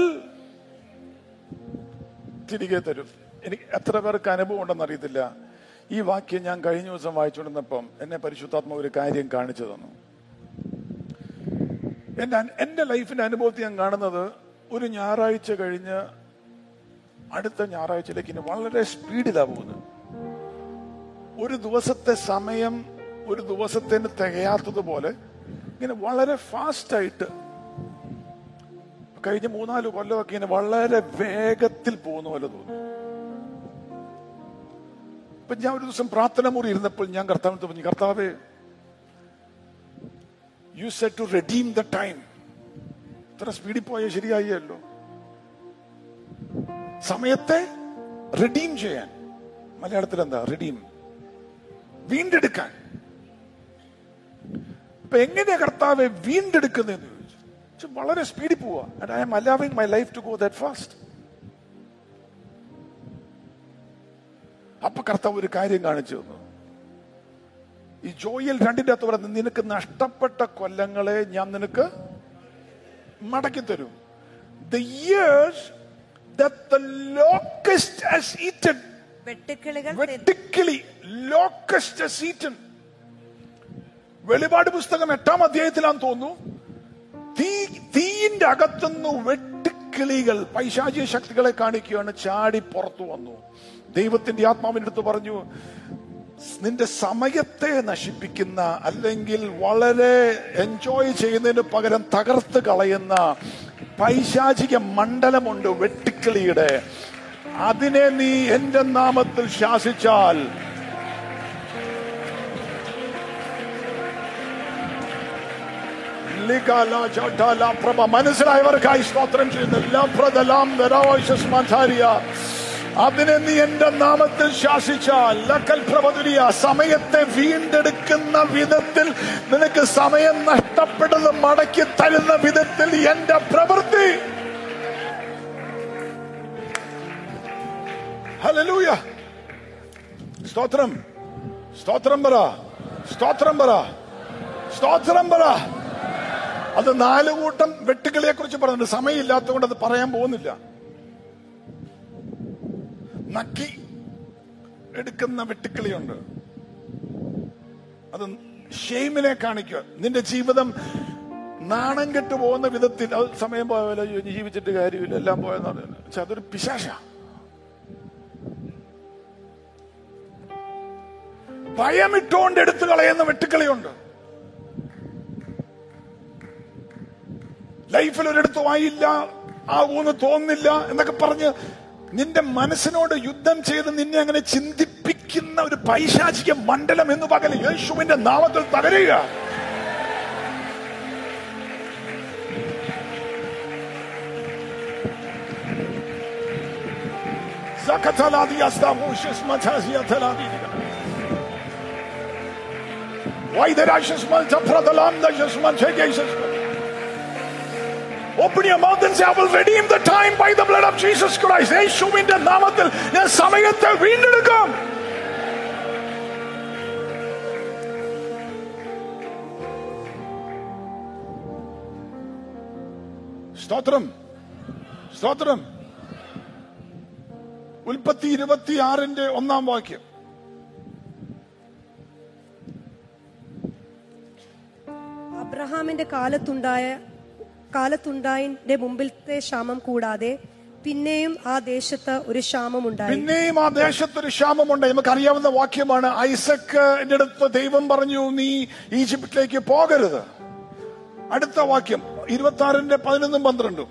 [SPEAKER 2] തിരികെ തരും എനിക്ക് എത്ര പേർക്ക് അനുഭവം ഉണ്ടെന്ന് അറിയത്തില്ല ഈ വാക്യം ഞാൻ കഴിഞ്ഞ ദിവസം വായിച്ചുകൊണ്ടിരുന്നപ്പം എന്നെ പരിശുദ്ധാത്മ ഒരു കാര്യം കാണിച്ചു തന്നു എന്റെ അൻ- എന്റെ ലൈഫിന്റെ അനുഭവത്തിൽ ഞാൻ കാണുന്നത് ഒരു ഞായറാഴ്ച കഴിഞ്ഞ് അടുത്ത ഞായറാഴ്ചയിലേക്ക് ഇനി വളരെ സ്പീഡിലാണ് പോകുന്നത് ഒരു ദിവസത്തെ സമയം ഒരു ദിവസത്തിന് തികയാത്തതുപോലെ ഇങ്ങനെ വളരെ ഫാസ്റ്റ് ആയിട്ട് കഴിഞ്ഞ മൂന്നാല് കൊല്ലമൊക്കെ ഇങ്ങനെ വളരെ വേഗത്തിൽ പോകുന്ന പോലെ തോന്നി ഇപ്പൊ ഞാൻ ഒരു ദിവസം പ്രാർത്ഥന മുറി ഇരുന്നപ്പോൾ ഞാൻ കർത്താവിനോട് പറഞ്ഞു കർത്താവേ you set to redeem the time ഇത്ര സ്പീഡിൽ പോയാൽ ശരിയായല്ലോ സമയത്തെ റിഡീം ചെയ്യാൻ മലയാളത്തിൽ എന്താ റിഡീം വീണ്ടെടുക്കാൻ അപ്പൊ എങ്ങനെയാ കർത്താവെ വീണ്ടെടുക്കുന്നതെന്ന് ചോദിച്ചു പക്ഷെ വളരെ സ്പീഡിൽ പോവാ I am allowing my life to go that fast അപ്പൊ കർത്താവ് ഒരു കാര്യം കാണിച്ചു തന്നു ഈ ജോയിൽ രണ്ടിന്റെ അകത്ത് പറയുന്നത് നിനക്ക് നഷ്ടപ്പെട്ട കൊല്ലങ്ങളെ ഞാൻ നിനക്ക് മടക്കി തരും the years that the locust has eaten
[SPEAKER 3] വെട്ടുക്കിളികൾ തിന്ന്
[SPEAKER 2] വെട്ടിക്കിളി ലോക്കസ്റ്റ് has eaten വെളിപാട് പുസ്തകം എട്ടാം അധ്യായത്തിലാന്ന് തോന്നുന്നു തീ തീയിന്റെ അകത്തുനിന്ന് വെട്ടുക്കിളികൾ പൈശാചിക ശക്തികളെ കാണിക്കുകയാണ് ചാടി പുറത്തു വന്നു ദൈവത്തിന്റെ ആത്മാവിന്റെ അടുത്ത് പറഞ്ഞു നിന്റെ സമയത്തെ നശിപ്പിക്കുന്ന അല്ലെങ്കിൽ വളരെ എൻജോയ് ചെയ്യുന്നതിന് പകരം തകർത്ത് കളയുന്ന പൈശാചിക മണ്ഡലമുണ്ട് വെട്ടുക്കിളിയുടെ അതിനെ നീ എന്റെ നാമത്തിൽ ശാസിച്ചാൽ ലിഗാല ജോട്ടാല പ്രഭ മനസ്സിലായവർക്കായി സ്തോത്രം ചെയ്യുന്നു ലഭ്രതലാം നിരാവശ്യസ്മാചാര്യ അതിനെ നീ എന്റെ നാമത്തിൽ ശാസിച്ചാൽ ലക്കൽ പ്രഭതുരിയ സമയത്തെ വീണ്ടെടുക്കുന്ന വിധത്തിൽ നിനക്ക് സമയം നഷ്ടപ്പെട്ടത് മടക്കി തരുന്ന വിധത്തിൽ എന്റെ പ്രവൃത്തി ഹലലൂയ സ്തോത്രം സ്തോത്രം പറ സ്തോത്രം പറ സ്തോത്രം പറ അത് നാല് കൂട്ടം വെട്ടുകളെ കുറിച്ച് പറഞ്ഞിട്ടുണ്ട് സമയമില്ലാത്തതുകൊണ്ട് അത് പറയാൻ പോകുന്നില്ല നക്കി എടുക്കുന്ന വെട്ടുക്കിളിയുണ്ട് അത് ഷെയ്മിനെ കാണിക്കുക നിന്റെ ജീവിതം നാണം കെട്ടു പോകുന്ന വിധത്തിൽ അത് സമയം പോയാലോ ഇനി ജീവിച്ചിട്ട് കാര്യമില്ല എല്ലാം പോയെന്ന് പറയുന്നത് പക്ഷെ അതൊരു പിശാശ ഭയമിട്ടുകൊണ്ട് എടുത്തു കളയുന്ന വെട്ടുക്കിളിയുണ്ട് ലൈഫിൽ ഒരിടത്തും ആയില്ല ആകൂന്ന് തോന്നുന്നില്ല എന്നൊക്കെ പറഞ്ഞ് നിന്റെ മനസ്സിനോട് യുദ്ധം ചെയ്ത് നിന്നെ അങ്ങനെ ചിന്തിപ്പിക്കുന്ന ഒരു പൈശാചിക മണ്ഡലം എന്ന് പകൽ യേശുവിന്റെ നാമത്തിൽ തകരുക Why the righteous man to pradalam the just man take Jesus? Open your mouth and say, I will redeem the time by the blood of Jesus Christ. യേശുവിന്റെ നാമത്തിൽ ഞാൻ സമയത്തെ വീണ്ടെടുക്കും സ്തോത്രം സ്തോത്രം ഉൽപ്പത്തി ഇരുപത്തിയാറിന്റെ ഒന്നാം വാക്യം
[SPEAKER 4] അബ്രഹാമിന്റെ കാലത്തുണ്ടായ കാലത്തുണ്ടായതിന്റെ മുമ്പിലത്തെ ക്ഷാമം കൂടാതെ പിന്നെയും ആ ദേശത്ത് ഒരു ക്ഷാമമുണ്ടായി
[SPEAKER 2] പിന്നെയും ആ ദേശത്തൊരു ക്ഷാമമുണ്ട് നമുക്ക് അറിയാവുന്ന വാക്യമാണ് ഐസക്ക് എന്റെ അടുത്ത് ദൈവം പറഞ്ഞു നീ ഈജിപ്തിലേക്ക് പോകരുത് അടുത്ത വാക്യം ഇരുപത്തി ആറിന്റെ പതിനൊന്നും പന്ത്രണ്ടും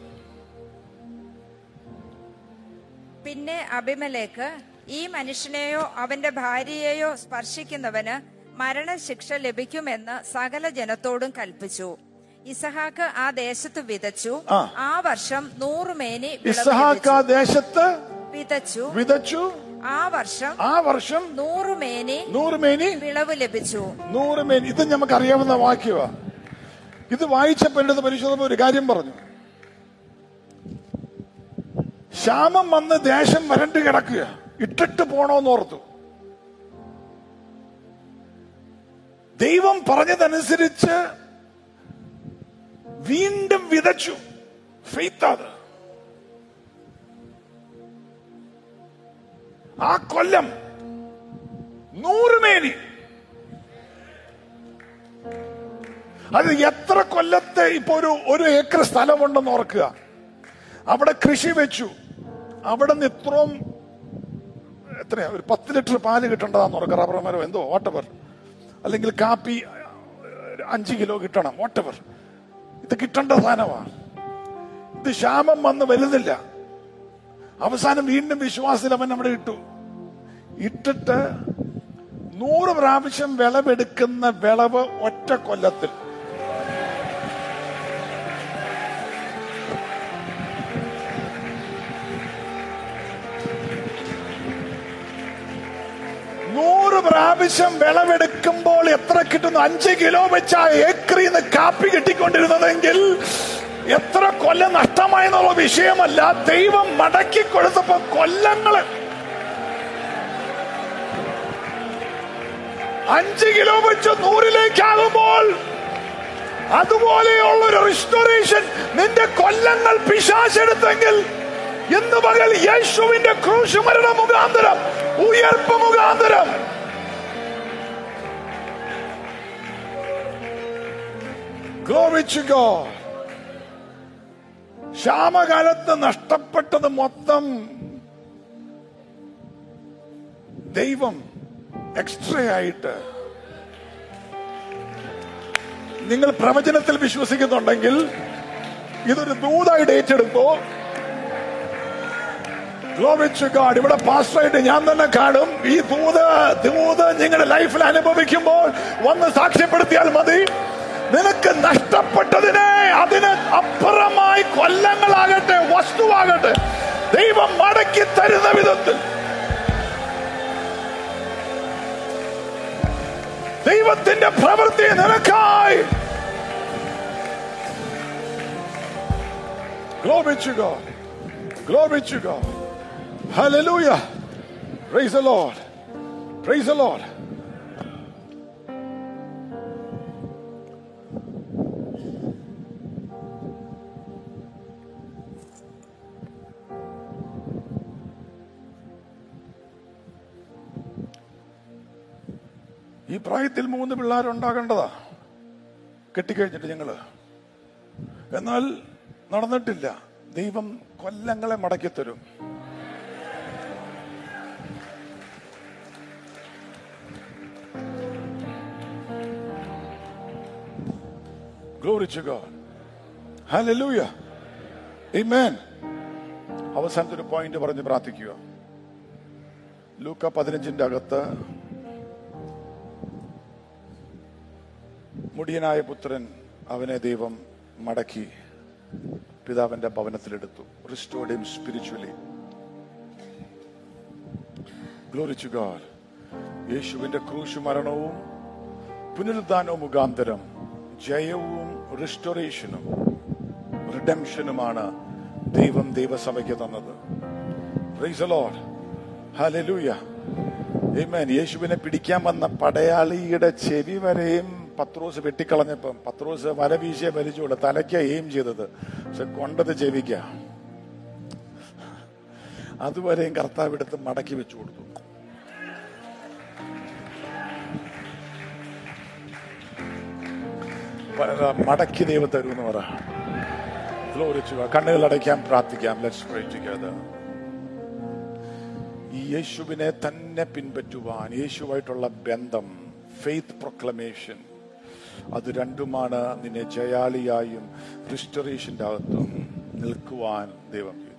[SPEAKER 3] പിന്നെ അഭിമലേക്ക് ഈ മനുഷ്യനെയോ അവന്റെ ഭാര്യയെയോ സ്പർശിക്കുന്നവന് മരണശിക്ഷ ലഭിക്കുമെന്ന് സകല ജനത്തോടും കൽപ്പിച്ചു ഇസഹാക്ക് ആ ദേശത്ത് വിതച്ചു
[SPEAKER 2] ആ.
[SPEAKER 3] ആ വർഷം നൂറുമേനി വിളവ്
[SPEAKER 2] ഇസഹാക്ക് ആ
[SPEAKER 3] ലഭിച്ചു.
[SPEAKER 2] ദേശത്ത്
[SPEAKER 3] വിതച്ചു
[SPEAKER 2] വിതച്ചു
[SPEAKER 3] ആ വർഷം
[SPEAKER 2] ആ വർഷം
[SPEAKER 3] നൂറുമേനി
[SPEAKER 2] നൂറ് മേനി
[SPEAKER 3] വിളവ് ലഭിച്ചു
[SPEAKER 2] നൂറ് മേനി ഇത് നമുക്ക് അറിയാവുന്ന വാക്യമാ ഇത് വായിച്ചപ്പോൾ എൻ്റെ അടുത്ത് പരിശോധന ഒരു കാര്യം പറഞ്ഞു ക്ഷാമം വന്ന് ദേശം വരണ്ട് കിടക്കുക ഇട്ടിട്ട് പോണോന്ന് ഓർത്തു ദൈവം പറഞ്ഞതനുസരിച്ച് വീണ്ടും വിതച്ചു ഫെയ്ത്ത് അത് ആ കൊല്ലം നൂറുമേനി അത് എത്ര കൊല്ലത്തെ ഇപ്പൊ ഒരു ഒരു ഏക്കർ സ്ഥലമുണ്ടെന്ന് ഓർക്കുക അവിടെ കൃഷി വെച്ചു അവിടെ നിന്ന് ഇത്രയും എത്രയാ ഒരു പത്ത് ലിറ്റർ പാല് കിട്ടേണ്ടതാന്ന് ഓർക്കുക റബ്ബർ മരം എന്തോ വാട്ടവർ അല്ലെങ്കിൽ കാപ്പി ഒരു അഞ്ച് കിലോ കിട്ടണം വാട്ടവർ ഇത് കിട്ടേണ്ട സാധനമാണ് ഇത് ക്ഷാമം വന്ന് വരുന്നില്ല അവസാനം വീണ്ടും വിശ്വാസത്തിൽ അവൻ നമ്മുടെ ഇട്ടു ഇട്ടിട്ട് നൂറ് പ്രാവശ്യം വിളവെടുക്കുന്ന വിളവ് ഒറ്റ കൊല്ലത്തിൽ നൂറ് പ്രാവശ്യം വിളവെടുക്കുമ്പോൾ എത്ര കിട്ടുന്നു അഞ്ച് കിലോ വെച്ച് ആ ഏക്കറിൽ നിന്ന് കാപ്പി കിട്ടിക്കൊണ്ടിരുന്നതെങ്കിൽ എത്ര കൊല്ലം നഷ്ടമായെന്നുള്ള വിഷയമല്ല ദൈവം മടക്കി കൊടുത്തപ്പോ കൊല്ലങ്ങള് അഞ്ച് കിലോ വെച്ച് നൂറിലേക്കാകുമ്പോൾ അതുപോലെയുള്ള ഒരു റിസ്റ്റോറേഷൻ നിന്റെ കൊല്ലങ്ങൾ പിശാചെടുത്തെങ്കിൽ ഇന്ന് പകൽ യേശുവിന്റെ ക്രൂശ് മരണ മുഖാന്തരം ഉയർപ്പ് മുഖാന്തരം Glory to God. ക്ഷാമകാലത്ത് നഷ്ടപ്പെട്ടത് മൊത്തം ദൈവം എക്സ്ട്രാ ആയിട്ട് നിങ്ങൾ പ്രവചനത്തിൽ വിശ്വസിക്കുന്നുണ്ടെങ്കിൽ ഇതൊരു ദൂതായിട്ട് ഏറ്റെടുത്തോ Glory to God. ഇവിടെ പാസ്റ്ററായിട്ട് ഞാൻ തന്നെ കാണും ഈ ദൂത് ദൂത് നിങ്ങളുടെ ലൈഫിൽ അനുഭവിക്കുമ്പോൾ വന്ന് സാക്ഷ്യപ്പെടുത്തിയാൽ മതി നിനക്ക് നഷ്ടപ്പെട്ടതിനെ അതിന് അപ്പുറമായി കൊല്ലങ്ങളാകട്ടെ വസ്തുവാകട്ടെ ദൈവം മടക്കി തരുന്ന വിധത്തിൽ ദൈവത്തിന്റെ പ്രവൃത്തി നിനക്കായി Glory to God. Glory to God. Hallelujah. Praise the Lord. Praise the Lord. ഈ പ്രായത്തിൽ മൂന്ന് പിള്ളേരുണ്ടാകേണ്ടതാ കെട്ടിക്കഴിഞ്ഞിട്ട് ഞങ്ങള് എന്നാൽ നടന്നിട്ടില്ല ദൈവം കൊല്ലങ്ങളെ മടക്കി തരും Glory to God. Hallelujah. Amen. അവസാനത്തെ ഒരു പോയിന്റ് പറഞ്ഞ് പ്രാർത്ഥിക്കുക ലൂക്ക പതിനഞ്ചിന്റെ അകത്ത് മുടിയനായ പുത്രൻ അവനെ ദൈവം മടക്കി പിതാവിന്റെ ഭവനത്തിലെടുത്തു restored him spiritually glory to God യേശുവിന്റെ ക്രൂശ് മരണവും പുനരുദ്ധാനവും മുഖാന്തരം ജയവും റിസ്റ്റോറേഷനും റിഡംഷനുമാണ് ദൈവം ദൈവസഭയ്ക്ക് തന്നത് Praise the Lord. Hallelujah. Amen. യേശുവിനെ പിടിക്കാൻ വന്ന പടയാളിയുടെ ചെവി വരെയും പത്രോസ് വെട്ടിക്കളഞ്ഞപ്പം പത്രോസ് വല വീശിയ വലിച്ചുകൂടെ തലയ്ക്ക എയിം ചെയ്തത് പക്ഷെ കൊണ്ടത് ചെവിക്ക അതുവരെയും കർത്താവ് എടുത്ത് മടക്കി വെച്ചു കൊടുത്തു പ- മടക്കി ദൈവം തരുമെന്ന് പറ ഗ്ലോറിച്ചു കണ്ണുകൾ അടയ്ക്കാൻ പ്രാർത്ഥിക്കാം ലെറ്റ്സ് പ്രേ ടുഗദർ ഈ യേശുവിനെ തന്നെ പിൻപറ്റുവാൻ യേശുവായിട്ടുള്ള ബന്ധം ഫെയ്ത്ത് പ്രൊക്ലമേഷൻ അത് രണ്ടുമാണ് നിന്നെ ജയാളിയായും റിസ്റ്റോറേഷന്റെ അകത്തും നിൽക്കുവാൻ ദൈവം